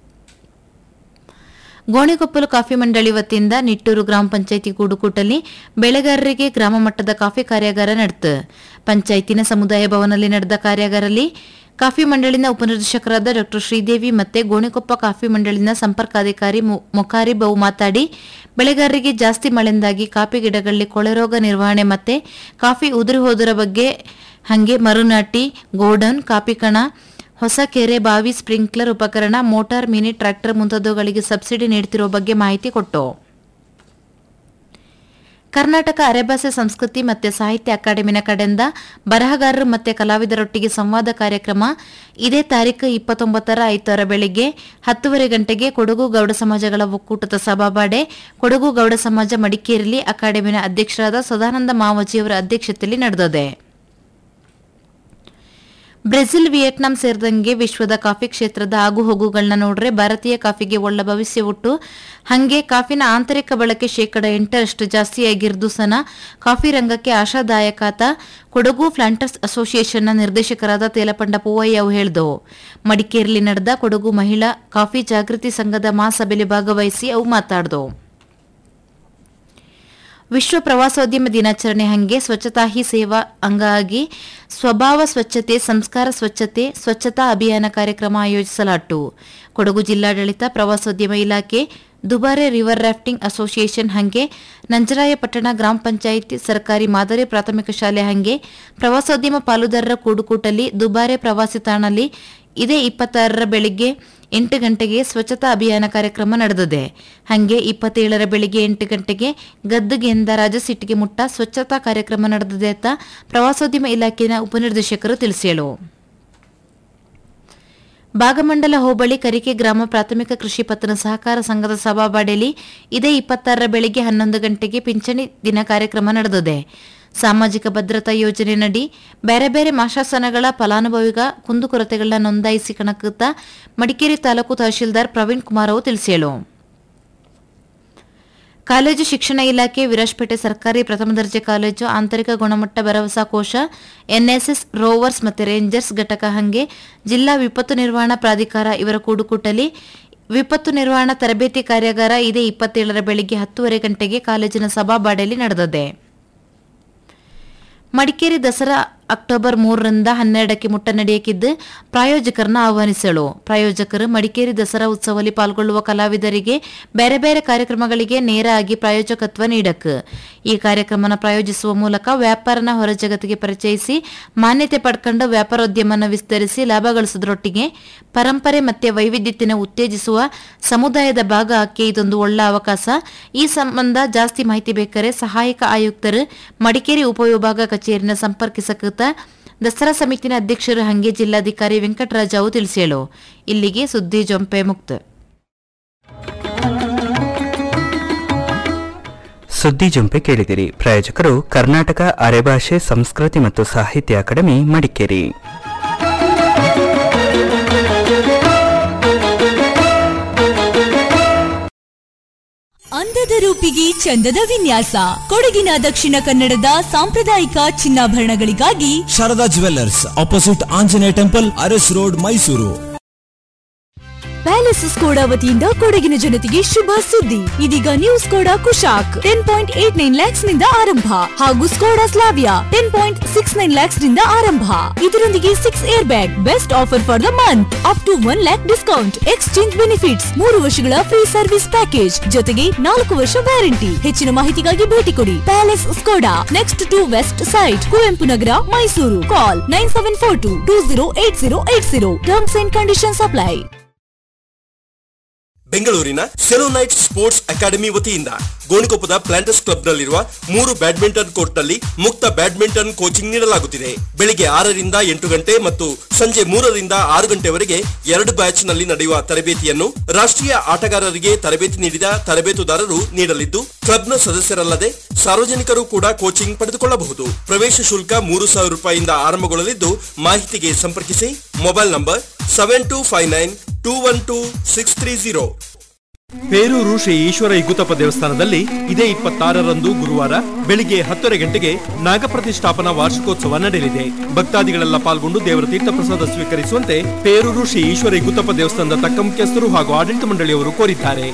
ಗೋಣಿಕೊಪ್ಪಲು ಕಾಫಿ ಮಂಡಳಿ ವತಿಯಿಂದ ನಿಟ್ಟೂರು ಗ್ರಾಮ ಪಂಚಾಯಿತಿ ಕೂಡುಕೂಟಲ್ಲಿ ಬೆಳೆಗಾರರಿಗೆ ಗ್ರಾಮ ಮಟ್ಟದ ಕಾಫಿ ಕಾರ್ಯಾಗಾರ ನಡೆತು ಪಂಚಾಯತಿನ ಸಮುದಾಯ ಭವನದಲ್ಲಿ ನಡೆದ ಕಾರ್ಯಾಗಾರದಲ್ಲಿ ಕಾಫಿ ಮಂಡಳಿನ ಉಪನಿರ್ದೇಶಕರಾದ ಡಾ ಶ್ರೀದೇವಿ ಮತ್ತೆ ಗೋಣಿಕೊಪ್ಪ ಕಾಫಿ ಮಂಡಳಿನ ಸಂಪರ್ಕಾಧಿಕಾರಿ ಮು- ಮುಖಾರಿ ಬಹು ಮಾತಾಡಿ ಬೆಳೆಗಾರರಿಗೆ ಜಾಸ್ತಿ ಮಳೆಯಿಂದಾಗಿ ಕಾಫಿ ಗಿಡಗಳಲ್ಲಿ ಕೊಳೆರೋಗ ನಿರ್ವಹಣೆ ಮತ್ತೆ ಕಾಫಿ ಉದುರಿ ಹೋದರ ಬಗ್ಗೆ ಹಂಗೆ ಮರುನಾಟಿ ಗೋಡೌನ್ ಕಾಫಿ ಕಣ ಹೊಸ ಕೆರೆ ಬಾವಿ ಸ್ಪ್ರಿಂಕ್ಲರ್ ಉಪಕರಣ ಮೋಟಾರ್ ಮಿನಿ ಟ್ರ್ಯಾಕ್ಟರ್ ಮುಂತಾದವುಗಳಿಗೆ ಸಬ್ಸಿಡಿ ನೀಡುತ್ತಿರುವ ಬಗ್ಗೆ ಮಾಹಿತಿ ಕೊಟ್ಟು ಕರ್ನಾಟಕ ಅರೆಭಾಷೆ ಸಂಸ್ಕೃತಿ ಮತ್ತು ಸಾಹಿತ್ಯ ಅಕಾಡೆಮಿನ ಕಡೆಯಿಂದ ಬರಹಗಾರರು ಮತ್ತು ಕಲಾವಿದರೊಟ್ಟಿಗೆ ಸಂವಾದ ಕಾರ್ಯಕ್ರಮ ಇದೇ ತಾರೀಕು ಇಪ್ಪತ್ತೊಂಬತ್ತರ ಐದರ ಬೆಳಿಗ್ಗೆ ಹತ್ತುವರೆ ಗಂಟೆಗೆ ಕೊಡಗು ಗೌಡ ಸಮಾಜಗಳ ಒಕ್ಕೂಟದ ಸಭಾಬಾಡೆ ಕೊಡಗು ಗೌಡ ಸಮಾಜ ಮಡಿಕೇರಿಯಲ್ಲಿ ಅಕಾಡೆಮಿನ ಅಧ್ಯಕ್ಷರಾದ ಸದಾನಂದ ಮಾವಜಿಯವರ ಅಧ್ಯಕ್ಷತೆಯಲ್ಲಿ ನಡೆದಿದೆ ಬ್ರೆಜಿಲ್ ವಿಯೆಟ್ನಾಂ ಸೇರಿದಂಗೆ ವಿಶ್ವದ ಕಾಫಿ ಕ್ಷೇತ್ರದ ಆಗುಹೋಗುಗಳನ್ನ ನೋಡ್ರೆ ಭಾರತೀಯ ಕಾಫಿಗೆ ಒಳ್ಳೆ ಭವಿಷ್ಯ ಉಟ್ಟು ಹಂಗೆ ಕಾಫಿನ ಆಂತರಿಕ ಬಳಕೆ ಶೇಕಡ ಎಂಟರಷ್ಟು ಜಾಸ್ತಿಯಾಗಿರ್ದು ಸನ ಕಾಫಿ ರಂಗಕ್ಕೆ ಆಶಾದಾಯಕಾತ ಕೊಡಗು ಪ್ಲಾಂಟರ್ಸ್ ಅಸೋಸಿಯೇಷನ್ನ ನಿರ್ದೇಶಕರಾದ ತೇಲಪಂಡ ಪೂವಯ್ಯ ಅವು ಹೇಳಿದವು ಮಡಿಕೇರಿಯಲ್ಲಿ ನಡೆದ ಕೊಡಗು ಮಹಿಳಾ ಕಾಫಿ ಜಾಗೃತಿ ಸಂಘದ ಮಹಾಸಭೆಯಲ್ಲಿ ಭಾಗವಹಿಸಿ ಅವು ಮಾತಾಡಿದವು ವಿಶ್ವ ಪ್ರವಾಸೋದ್ಯಮ ದಿನಾಚರಣೆ ಹಂಗೆ ಸ್ವಚ್ಛತಾ ಹಿ ಸೇವಾ ಅಂಗವಾಗಿ ಸ್ವಭಾವ ಸ್ವಚ್ಛತೆ ಸಂಸ್ಕಾರ ಸ್ವಚ್ಛತೆ ಸ್ವಚ್ಛತಾ ಅಭಿಯಾನ ಕಾರ್ಯಕ್ರಮ ಆಯೋಜಿಸಲಾಟ್ಟು ಕೊಡಗು ಜಿಲ್ಲಾಡಳಿತ ಪ್ರವಾಸೋದ್ಯಮ ಇಲಾಖೆ ದುಬಾರೆ ರಿವರ್ ರಾಫ್ಟಿಂಗ್ ಅಸೋಸಿಯೇಷನ್ ಹಂಗೆ ನಂಜರಾಯಪಟ್ಟಣ ಗ್ರಾಮ ಪಂಚಾಯಿತಿ ಸರ್ಕಾರಿ ಮಾದರಿ ಪ್ರಾಥಮಿಕ ಶಾಲೆ ಹಂಗೆ ಪ್ರವಾಸೋದ್ಯಮ ಪಾಲುದಾರರ ಕೂಡುಕೂಟಲ್ಲಿ ದುಬಾರೆ ಪ್ರವಾಸಿ ತಾಣಲ್ಲಿ ಇದೇ ಇಪ್ಪತ್ತಾರರ ಬೆಳಿಗ್ಗೆ ಎಂಟು ಗಂಟೆಗೆ ಸ್ವಚ್ಛತಾ ಅಭಿಯಾನ ಕಾರ್ಯಕ್ರಮ ನಡೆದಿದೆ ಹಂಗೆ ಇಪ್ಪತ್ತೇಳರ ಬೆಳಿಗ್ಗೆ ಎಂಟು ಗಂಟೆಗೆ ಗದ್ದುಗೆಯಿಂದ ರಾಜಸಿಟ್ಟಿಗೆ ಮುಟ್ಟ ಸ್ವಚ್ಛತಾ ಕಾರ್ಯಕ್ರಮ ನಡೆದಿದೆ ಅಂತ ಪ್ರವಾಸೋದ್ಯಮ ಇಲಾಖೆಯ ಉಪನಿರ್ದೇಶಕರು ತಿಳಿಸಿದರು ಭಾಗಮಂಡಲ ಹೋಬಳಿ ಕರಿಕೆ ಗ್ರಾಮ ಪ್ರಾಥಮಿಕ ಕೃಷಿ ಪತ್ತಿನ ಸಹಕಾರ ಸಂಘದ ಸಭಾಬಾಡೆಯಲ್ಲಿ ಇದೇ ಇಪ್ಪತ್ತಾರರ ಬೆಳಿಗ್ಗೆ ಹನ್ನೊಂದು ಗಂಟೆಗೆ ಪಿಂಚಣಿ ದಿನ ಕಾರ್ಯಕ್ರಮ ನಡೆದಿದೆ ಸಾಮಾಜಿಕ ಭದ್ರತಾ ಯೋಜನೆಯಡಿ ಬೇರೆ ಬೇರೆ ಮಾಶಾಸನಗಳ ಫಲಾನುಭವಿಗ ಕುಂದುಕೊರತೆಗಳನ್ನ ನೋಂದಾಯಿಸಿ ಕಣಕುತ್ತ ಮಡಿಕೇರಿ ತಾಲೂಕು ತಹಶೀಲ್ದಾರ್ ಪ್ರವೀಣ್ ಕುಮಾರ್ ಅವರು ತಿಳಿಸಿದರು ಕಾಲೇಜು ಶಿಕ್ಷಣ ಇಲಾಖೆ ವಿರಾಜಪೇಟೆ ಸರ್ಕಾರಿ ಪ್ರಥಮ ದರ್ಜೆ ಕಾಲೇಜು ಆಂತರಿಕ ಗುಣಮಟ್ಟ ಭರವಸಾ ಕೋಶ ಎನ್ಎಸ್ಎಸ್ ರೋವರ್ಸ್ ಮತ್ತು ರೇಂಜರ್ಸ್ ಘಟಕ ಹಂಗೆ ಜಿಲ್ಲಾ ವಿಪತ್ತು ನಿರ್ವಹಣಾ ಪ್ರಾಧಿಕಾರ ಇವರ ಕೂಡುಕೂಟಲಿ ವಿಪತ್ತು ನಿರ್ವಹಣಾ ತರಬೇತಿ ಕಾರ್ಯಾಗಾರ ಇದೇ ಇಪ್ಪತ್ತೇಳರ ಬೆಳಿಗ್ಗೆ ಹತ್ತುವರೆ ಗಂಟೆಗೆ ಕಾಲೇಜಿನ ಸಭಾಬಾಡೆಯಲ್ಲಿ ನಡೆದಿದೆ ಮಡಿಕೇರಿ ದಸರಾ ಅಕ್ಟೋಬರ್ ಮೂರರಿಂದ ಹನ್ನೆರಡಕ್ಕೆ ಮುಟ್ಟ ನಡೆಯಕಿದ್ದು ಪ್ರಾಯೋಜಕರನ್ನ ಆಹ್ವಾನಿಸಲು ಪ್ರಾಯೋಜಕರು ಮಡಿಕೇರಿ ದಸರಾ ಉತ್ಸವದಲ್ಲಿ ಪಾಲ್ಗೊಳ್ಳುವ ಕಲಾವಿದರಿಗೆ ಬೇರೆ ಬೇರೆ ಕಾರ್ಯಕ್ರಮಗಳಿಗೆ ನೇರ ಆಗಿ ಪ್ರಾಯೋಜಕತ್ವ ನೀಡಕ್ ಈ ಕಾರ್ಯಕ್ರಮನ ಪ್ರಾಯೋಜಿಸುವ ಮೂಲಕ ವ್ಯಾಪಾರನ ಹೊರ ಜಗತ್ತಿಗೆ ಪರಿಚಯಿಸಿ ಮಾನ್ಯತೆ ಪಡ್ಕೊಂಡು ವ್ಯಾಪಾರೋದ್ಯಮನ ವಿಸ್ತರಿಸಿ ಲಾಭ ಗಳಿಸೋದ್ರೊಟ್ಟಿಗೆ ಪರಂಪರೆ ಮತ್ತೆ ವೈವಿಧ್ಯತೆನ ಉತ್ತೇಜಿಸುವ ಸಮುದಾಯದ ಭಾಗ ಆಕೆ ಇದೊಂದು ಒಳ್ಳೆ ಅವಕಾಶ ಈ ಸಂಬಂಧ ಜಾಸ್ತಿ ಮಾಹಿತಿ ಬೇಕಾರೆ ಸಹಾಯಕ ಆಯುಕ್ತರು ಮಡಿಕೇರಿ ಉಪವಿಭಾಗ ಕಚೇರಿನ ಸಂಪರ್ಕಿಸಕೃತ ದಸರಾ ಸಮಿತಿನ ಅಧ್ಯಕ್ಷರು ಹಂಗೆ ಜಿಲ್ಲಾಧಿಕಾರಿ ವೆಂಕಟರಾಜ್ ಅವು ತಿಳಿಸಿಳು ಇಲ್ಲಿಗೆ ಸುದ್ದಿ ಜೊಂಪೆ ಮುಕ್ತ ಸುದ್ದಿ ಜುಂಪೆ ಕೇಳಿದಿರಿ ಪ್ರಾಯೋಜಕರು ಕರ್ನಾಟಕ ಅರೆಭಾಷೆ ಸಂಸ್ಕೃತಿ ಮತ್ತು ಸಾಹಿತ್ಯ ಅಕಾಡೆಮಿ ಮಡಿಕೇರಿ ಅಂದದ ರೂಪಿಗೆ ಚಂದದ ವಿನ್ಯಾಸ ಕೊಡಗಿನ ದಕ್ಷಿಣ ಕನ್ನಡದ ಸಾಂಪ್ರದಾಯಿಕ ಚಿನ್ನಾಭರಣಗಳಿಗಾಗಿ Sharada jewellers opposite Anjaneya temple Aras road Mysore palace Skoda ವತಿಯಿಂದ ಕೊಡಗಿನ ಜನತೆಗೆ ಶುಭ ಸುದ್ದಿ ಇದೀಗ new Skoda Kushaq ten point eight nine lakhs ನಿಂದ ಆರಂಭ ಹಾಗೂ Skoda Slavia ten point six nine lakhs ನಿಂದ ಆರಂಭ ಇದರೊಂದಿಗೆ six air bag best offer for the month up to one lakh discount exchange benefits ಮೂರು ವರ್ಷಗಳ ಫ್ರೀ ಸರ್ವಿಸ್ ಪ್ಯಾಕೇಜ್ ಜೊತೆಗೆ ನಾಲ್ಕು ವರ್ಷ ವ್ಯಾರಂಟಿ ಹೆಚ್ಚಿನ ಮಾಹಿತಿಗಾಗಿ ಭೇಟಿ ಕೊಡಿ palace Skoda next to west side Kuvempu Nagar Mysore call nine seven four two two zero eight zero eight zero terms and conditions apply ಬೆಂಗಳೂರಿನ ಸೆಲೋನೈಟ್ ಸ್ಪೋರ್ಟ್ಸ್ ಅಕಾಡೆಮಿ ವತಿಯಿಂದ ಗೋಣಿಕೊಪ್ಪದ ಪ್ಲಾಂಟರ್ಸ್ ಕ್ಲಬ್ನಲ್ಲಿರುವ ಮೂರು ಬ್ಯಾಡ್ಮಿಂಟನ್ ಕೋರ್ಟ್ನಲ್ಲಿ ಮುಕ್ತ ಬ್ಯಾಡ್ಮಿಂಟನ್ ಕೋಚಿಂಗ್ ನೀಡಲಾಗುತ್ತಿದೆ ಬೆಳಿಗ್ಗೆ ಆರರಿಂದ ಎಂಟು ಗಂಟೆ ಮತ್ತು ಸಂಜೆ ಮೂರರಿಂದ ಆರು ಗಂಟೆವರೆಗೆ ಎರಡು ಬ್ಯಾಚ್ ನಲ್ಲಿ ನಡೆಯುವ ತರಬೇತಿಯನ್ನು ರಾಷ್ಟ್ರೀಯ ಆಟಗಾರರಿಗೆ ತರಬೇತಿ ನೀಡಿದ ತರಬೇತುದಾರರು ನೀಡಲಿದ್ದು ಕ್ಲಬ್ನ ಸದಸ್ಯರಲ್ಲದೆ ಸಾರ್ವಜನಿಕರು ಕೂಡ ಕೋಚಿಂಗ್ ಪಡೆದುಕೊಳ್ಳಬಹುದು ಪ್ರವೇಶ ಶುಲ್ಕ ಮೂರು ಸಾವಿರ ರೂಪಾಯಿಯಿಂದ ಆರಂಭಗೊಳ್ಳಲಿದ್ದು ಮಾಹಿತಿಗೆ ಸಂಪರ್ಕಿಸಿ mobile number seven two five nine two one two six three zero Peroor Shri Eshwara Igguthappa ದೇವಸ್ಥಾನದಲ್ಲಿ ಇದೇ ಇಪ್ಪತ್ತಾರರಂದು ಗುರುವಾರ ಬೆಳಿಗ್ಗೆ ಹತ್ತುವರೆ ಗಂಟೆಗೆ ನಾಗಪ್ರತಿಷ್ಠಾಪನಾ ವಾರ್ಷಿಕೋತ್ಸವ ನಡೆಯಲಿದೆ ಭಕ್ತಾದಿಗಳೆಲ್ಲ ಪಾಲ್ಗೊಂಡು ದೇವರ ತೀರ್ಥ ಪ್ರಸಾದ ಸ್ವೀಕರಿಸುವಂತೆ ಪೇರೂರು ಶ್ರೀ ಈಶ್ವರ ಇಗುತಪ್ಪ ದೇವಸ್ಥಾನದ ತಕ್ಕ ಮುಖ್ಯಸ್ಥರು ಹಾಗೂ ಆಡಳಿತ ಮಂಡಳಿಯವರು ಕೋರಿದ್ದಾರೆ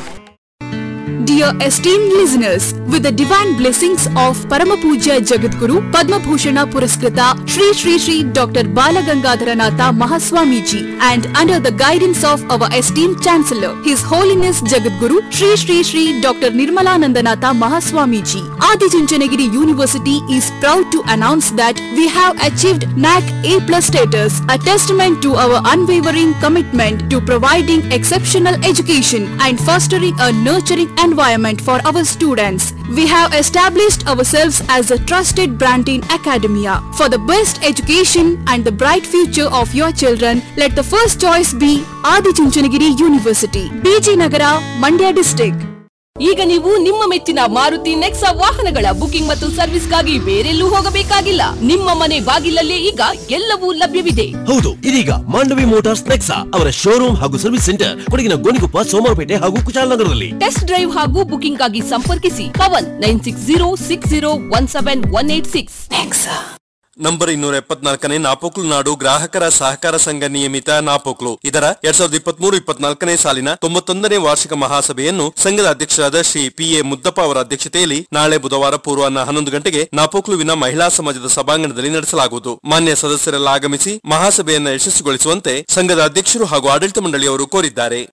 Dear esteemed listeners, with the divine blessings of Paramapuja Jagadguru, Padma Bhushana Puraskrita, Sri Sri Sri Dr. Balagangadharanatha Mahaswamiji, and under the guidance of our esteemed Chancellor, His Holiness Jagadguru, Sri Sri Sri Dr. Nirmalanandanatha Mahaswamiji, Adi Chunchanagiri University is proud to announce that we have achieved NAC A plus status, a testament to our unwavering commitment to providing exceptional education and fostering a nurturing environment for our students. We have established ourselves as a trusted brand in academia. For the best education and the bright future of your children, let the first choice be Adi Chunchanagiri University, BG Nagara, Mandya district. ಈಗ ನೀವು ನಿಮ್ಮ ಮೆಚ್ಚಿನ ಮಾರುತಿ ನೆಕ್ಸಾ ವಾಹನಗಳ booking ಮತ್ತು ಸರ್ವಿಸ್ಗಾಗಿ ಬೇರೆಲ್ಲೂ ಹೋಗಬೇಕಾಗಿಲ್ಲ ನಿಮ್ಮ ಮನೆ ಬಾಗಿಲಲ್ಲೇ ಈಗ ಎಲ್ಲವೂ ಲಭ್ಯವಿದೆ ಹೌದು ಇದೀಗ ಮಾಂಡವಿ ಮೋಟಾರ್ಸ್ ನೆಕ್ಸಾ ಅವರ ಶೋರೂಮ್ ಹಾಗೂ ಸರ್ವಿಸ್ ಸೆಂಟರ್ ಕೊಡಗಿನ ಗೋಣಿಕೊಪ್ಪ ಸೋಮವಾರಪೇಟೆ ಹಾಗೂ ಕುಶಾಲನಗರದಲ್ಲಿ ಟೆಸ್ಟ್ ಡ್ರೈವ್ ಹಾಗೂ ಬುಕಿಂಗ್ ಆಗಿ ಸಂಪರ್ಕಿಸಿ Pavan nine six zero six zero one seven one eight six number ಇನ್ನೂರ ಎಪ್ಪತ್ನಾಲ್ಕನೇ ನಾಪೋಕ್ಲು ನಾಡು ಗ್ರಾಹಕರ ಸಹಕಾರ ಸಂಘ ನಿಯಮಿತ ನಾಪೋಕ್ಲು ಇದರ ಎರಡ್ ಸಾವಿರದ ಇಪ್ಪತ್ಮೂರು ಇಪ್ಪತ್ನಾಲ್ಕನೇ ಸಾಲಿನ ತೊಂಬತ್ತೊಂದನೇ ವಾರ್ಷಿಕ ಮಹಾಸಭೆಯನ್ನು ಸಂಘದ ಅಧ್ಯಕ್ಷರಾದ ಶ್ರೀ ಪಿ ಎ ಮುದ್ದಪ್ಪ ಅವರ ಅಧ್ಯಕ್ಷತೆಯಲ್ಲಿ ನಾಳೆ ಬುಧವಾರ ಪೂರ್ವಾಹ್ನ ಹನ್ನೊಂದು ಗಂಟೆಗೆ ನಾಪೋಕ್ಲುವಿನ ಮಹಿಳಾ ಸಮಾಜದ ಸಭಾಂಗಣದಲ್ಲಿ ನಡೆಸಲಾಗುವುದು ಮಾನ್ಯ ಸದಸ್ಯರೆಲ್ಲ ಆಗಮಿಸಿ ಮಹಾಸಭೆಯನ್ನು ಯಶಸ್ವಿಗೊಳಿಸುವಂತೆ ಸಂಘದ ಅಧ್ಯಕ್ಷರು ಹಾಗೂ ಆಡಳಿತ ಮಂಡಳಿಯವರು ಕೋರಿದ್ದಾರೆ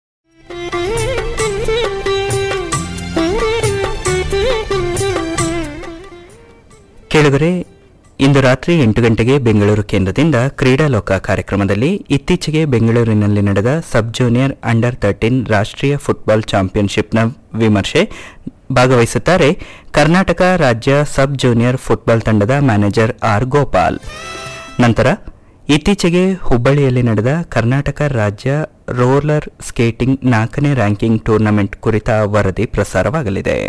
ಕೇಳಿದರೆ ಇಂದು ರಾತ್ರಿ ಎಂಟು ಗಂಟೆಗೆ ಬೆಂಗಳೂರು ಕೇಂದ್ರದಿಂದ ಕ್ರೀಡಾಲೋಕ ಕಾರ್ಯಕ್ರಮದಲ್ಲಿ ಇತ್ತೀಚೆಗೆ ಬೆಂಗಳೂರಿನಲ್ಲಿ ನಡೆದ ಸಬ್ ಜೂನಿಯರ್ ಅಂಡರ್ ತರ್ಟೀನ್ ರಾಷ್ಟ್ರೀಯ ಫುಟ್ಬಾಲ್ ಚಾಂಪಿಯನ್ಶಿಪ್ನ ವಿಮರ್ಶೆ ಭಾಗವಹಿಸುತ್ತಾರೆ ಕರ್ನಾಟಕ ರಾಜ್ಯ ಸಬ್ ಜೂನಿಯರ್ ಫುಟ್ಬಾಲ್ ತಂಡದ ಮ್ಯಾನೇಜರ್ ಆರ್ ಗೋಪಾಲ್ ನಂತರ ಇತ್ತೀಚೆಗೆ ಹುಬ್ಬಳ್ಳಿಯಲ್ಲಿ ನಡೆದ ಕರ್ನಾಟಕ ರಾಜ್ಯ ರೋಲರ್ ಸ್ಕೇಟಿಂಗ್ ನಾಲ್ಕನೇ ರ್ಯಾಂಕಿಂಗ್ ಟೂರ್ನಮೆಂಟ್ ಕುರಿತ ವರದಿ ಪ್ರಸಾರವಾಗಲಿದೆ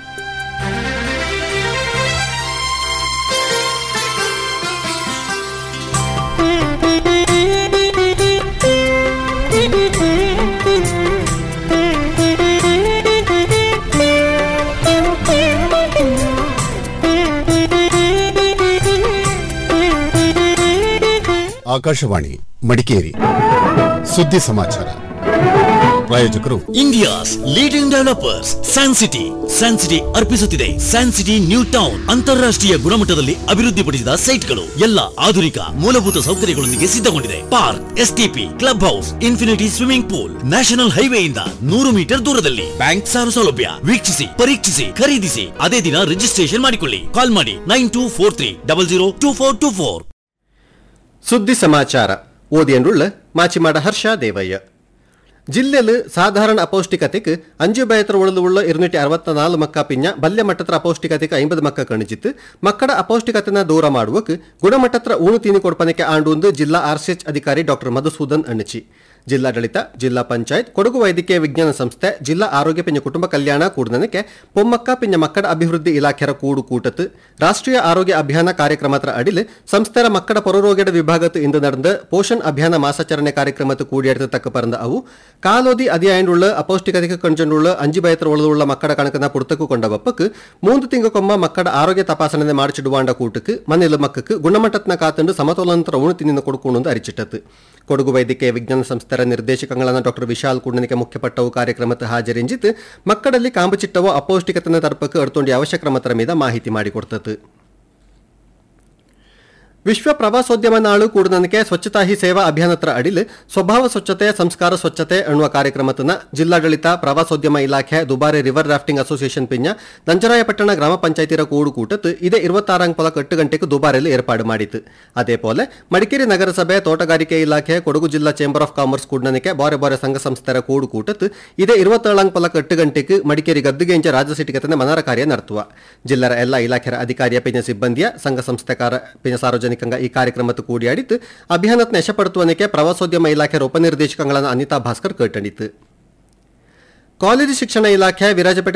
ಆಕಾಶವಾಣಿ ಮಡಿಕೇರಿ ಸುದ್ದಿ ಸಮಾಚಾರ ಪ್ರಾಯೋಜಕರು India's leading developers San City San City ಅರ್ಪಿಸುತ್ತಿದೆ ಸ್ಯಾನ್ ಸಿಟಿ ನ್ಯೂ ಟೌನ್ ಅಂತಾರಾಷ್ಟ್ರೀಯ ಗುಣಮಟ್ಟದಲ್ಲಿ ಅಭಿವೃದ್ಧಿಪಡಿಸಿದ ಸೈಟ್ಗಳು ಎಲ್ಲ ಆಧುನಿಕ ಮೂಲಭೂತ ಸೌಕರ್ಯಗಳೊಂದಿಗೆ ಸಿದ್ಧಗೊಂಡಿದೆ park STP club house infinity swimming pool national ಹೈವೇಯಿಂದ ನೂರು ಮೀಟರ್ ದೂರದಲ್ಲಿ ಬ್ಯಾಂಕ್ ಸಾಲ ಸೌಲಭ್ಯ ವೀಕ್ಷಿಸಿ ಪರೀಕ್ಷಿಸಿ ಖರೀದಿಸಿ ಅದೇ ದಿನ ರಿಜಿಸ್ಟ್ರೇಷನ್ ಮಾಡಿಕೊಳ್ಳಿ ಕಾಲ್ ಮಾಡಿ nine two four three double zero two four two four ಸುದ್ದಿ ಸಮಾಚಾರ ಓದಿಯನ್ನುಳ್ಳ ಮಾಚಿಮಾಡ ಹರ್ಷ ದೇವಯ್ಯ ಜಿಲ್ಲೆಯಲ್ಲಿ ಸಾಧಾರಣ ಅಪೌಷ್ಟಿಕತೆಗೆ ಅಂಜು பயತ್ರ ಉಳ್ಳ ഇരുന്നൂറ്റി ಅರವತ್ನಾಲ್ಕು ಮಕ್ಕ ಪಿಂಜ ಬಲ್ಯ ಮಟ್ಟತ್ರ ಅಪೌಷ್ಟಿಕತೆಗೆ ಐಂಬದು ಮಕ್ಕ ಕಣಿಜಿತ್ತು ಮಕ್ಕಳ ಅಪೌಷ್ಟಿಕತೆನ ದೂರ ಮಾಡುವಕ್ಕೆ ಗುಣಮಟ್ಟತ್ರ ಊಣು ತೀನಿ ಕೊಡ್ಪನಕ್ಕೆ ಆಂಡು ಜಿಲ್ಲಾ ಆರ್ಸಿಎಚ್ ಅಧಿಕಾರಿ ಡಾಕ್ಟರ್ ಮಧುಸೂದನ್ ಅಣ್ಣಚಿ ಜಿಲ್ಲಾಡಳಿತ ಜಿಲ್ಲಾ ಪಂಚಾಯತ್ ಕೊಡಗು ವೈದ್ಯಕೀಯ ವಿಜ್ಞಾನ ಸಂಸ್ಥೆ ಜಿಲ್ಲಾ ಆರೋಗ್ಯ ಪಿಂಜ ಕುಟುಂಬ ಕಲ್ಯಾಣ ಕೂಡನಕ್ಕೆ ಪೊಮ್ಮಕ್ಕ ಪಿಂಜ ಮಕ್ಕಳ ಅಭಿವೃದ್ಧಿ ಇಲಾಖೆರ ಕೂಡು ಕೂಟತ್ ರಾಷ್ಟ್ರೀಯ ಆರೋಗ್ಯ ಅಭಿಯಾನ ಕಾರ್ಯಕ್ರಮತ್ರ ಅಡಿಲ್ ಸಂಸ್ಥೆರ ಮಕ್ಕಳ ಪೊರರೋಗ್ಯದ ವಿಭಾಗത്ത് ಇಂದು നടന്ന പോഷൺ അഭിയാന മാസാചരണ കാര്യക്രമത്ത് കൂടിയെടുത്ത് തക്ക പറഞ്ഞ അವು കാലോതി അതിയായുള്ള അപൗഷ്ടികതയ്ക്ക് കണ്ടുള്ള അഞ്ചു ഭയത്തിലുള്ള മക്കളുടെ കണക്കുന്ന പുറത്തേക്ക് കൊണ്ട വപ്പക്ക് മൂന്ന് തിങ്കക്കൊമ്മ മക്കളുടെ ആരോഗ്യ തപാസണೆ ಮಾಡಿಸಿಡುವಾಂಡ ಕೂಟಕ್ಕೆ ಮನೆಯಲ್ಲಿ ಮಕ್ಕಕ್ಕೆ ಗುಣಮಟ್ಟತ್ನ ಕಾತಂಡು ಸಮತೋಲನಂತರ ಉಣು ತಿನ್ನಿನ ಕೊಡುಕೊಂಡು ಅರಿಚಿಟ್ಟತ್ತು ಕೊಡಗು ವೈದ್ಯಕೀಯ ವಿಜ್ಞಾನ ಸಂಸ್ಥೆರ ನಿರ್ದೇಶಕಗಳಾದ ಡಾಕ್ಟರ್ ವಿಶಾಲ್ ಕುಂಡನಿಕೆ ಮುಖ್ಯಪಟ್ಟವು ಕಾರ್ಯಕ್ರಮಕ್ಕೆ ಹಾಜರಿಂಜಿತ್ತು ಮಕ್ಕಳಲ್ಲಿ ಕಾಂಬುಚಿಟ್ಟವು ಅಪೌಷ್ಟಿಕತನ ತರ್ಪಕ್ಕೆ ಅಡ್ತೊಂಡಿ ಅವಶ್ಯ ಕ್ರಮತರ ಮೀದ ಮಾಹಿತಿ ಮಾಡಿಕೊಡ್ತತ್ತು ವಿಶ್ವ ಪ್ರವಾಸೋದ್ಯಮ ನಾಳು ಕೂಡನಕ್ಕೆ ಸ್ವಚ್ಛತಾ ಹಿ ಸೇವಾ ಅಭಿಯಾನತ್ರ ಅಡಿಲ್ ಸ್ವಭಾವ ಸ್ವಚ್ಛತೆ ಸಂಸ್ಕಾರ ಸ್ವಚ್ಛತೆ ಎನ್ನುವ ಕಾರ್ಯಕ್ರಮತನ ಜಿಲ್ಲಾಡಳಿತ ಪ್ರವಾಸೋದ್ಯಮ ಇಲಾಖೆ ದುಬಾರಿ ರಿವರ್ ರಾಫ್ಟಿಂಗ್ ಅಸೋಸಿಯೇಷನ್ ಪಿಂಜ ನಂಜರಾಯಪಟ್ಟಣ ಗ್ರಾಮ ಪಂಚಾಯತಿರ ಕೂಡು ಕೂಟತ್ ಇದೇ ഇരുപത്താറാം പൊല എട്ട് ഗಂಟೆಗೆ ದುಬಾರಿಯಲ್ಲಿ ಏರ್ಪಾಡು ಮಾಡಿತು അതേപോലെ ಮಡಿಕೇರಿ ನಗರಸಭೆ ತೋಟಗಾರಿಕೆ ಇಲಾಖೆ ಕೊಡಗು ಜಿಲ್ಲಾ ಚೇಂಬರ್ ಆಫ್ ಕಾಮರ್ಸ್ ಕೂಡನಕ್ಕೆ ಬಾರೆ ಬಾರೆ ಸಂಘ ಸಂಸ್ಥೆರ ಕೂಡು ಕೂಟತ್ ಇದೇ ഇരുപത്തേഴാം പൊല എട്ട് ಗಂಟೆಗೆ ಮಡಿಕೇರಿ ಗದ್ದುಗೆಂಚ ರಾಜ್ಯ ಸಿಟಿಗತನ ಮನರ ಕಾರ್ಯ ನಡೆಸುವ ಜಿಲ್ಲರ ಎಲ್ಲ ಇಲಾಖೆರ ಅಧಿಕಾರಿಯ ಪಿಂಜ ಸಿಬ್ಬಂದಿಯ ಸಂಘ ಸಂಸ್ಥೆಕಾರ ಪಿಂಜ ಸಾರ್ವಜನಿಕಂಗ ಈ ಕಾರ್ಯಕ್ರಮಕ್ಕೆ ಕೂಡಿಯಾಡಿತ್ತು ಅಭಿಯಾನತ್ನ ಯಶಪಡುತ್ತುವನಿಕೆ ಪ್ರವಾಸೋದ್ಯಮ ಇಲಾಖೆಯ ಉಪನಿರ್ದೇಶಕಗಳಾದ ಅನಿತಾ ಭಾಸ್ಕರ್ ಕೇಟಣಿತು ಕಾಲೇಜು ಶಿಕ್ಷಣ ಇಲಾಖೆ ವಿರಾಜಪೇಟೆ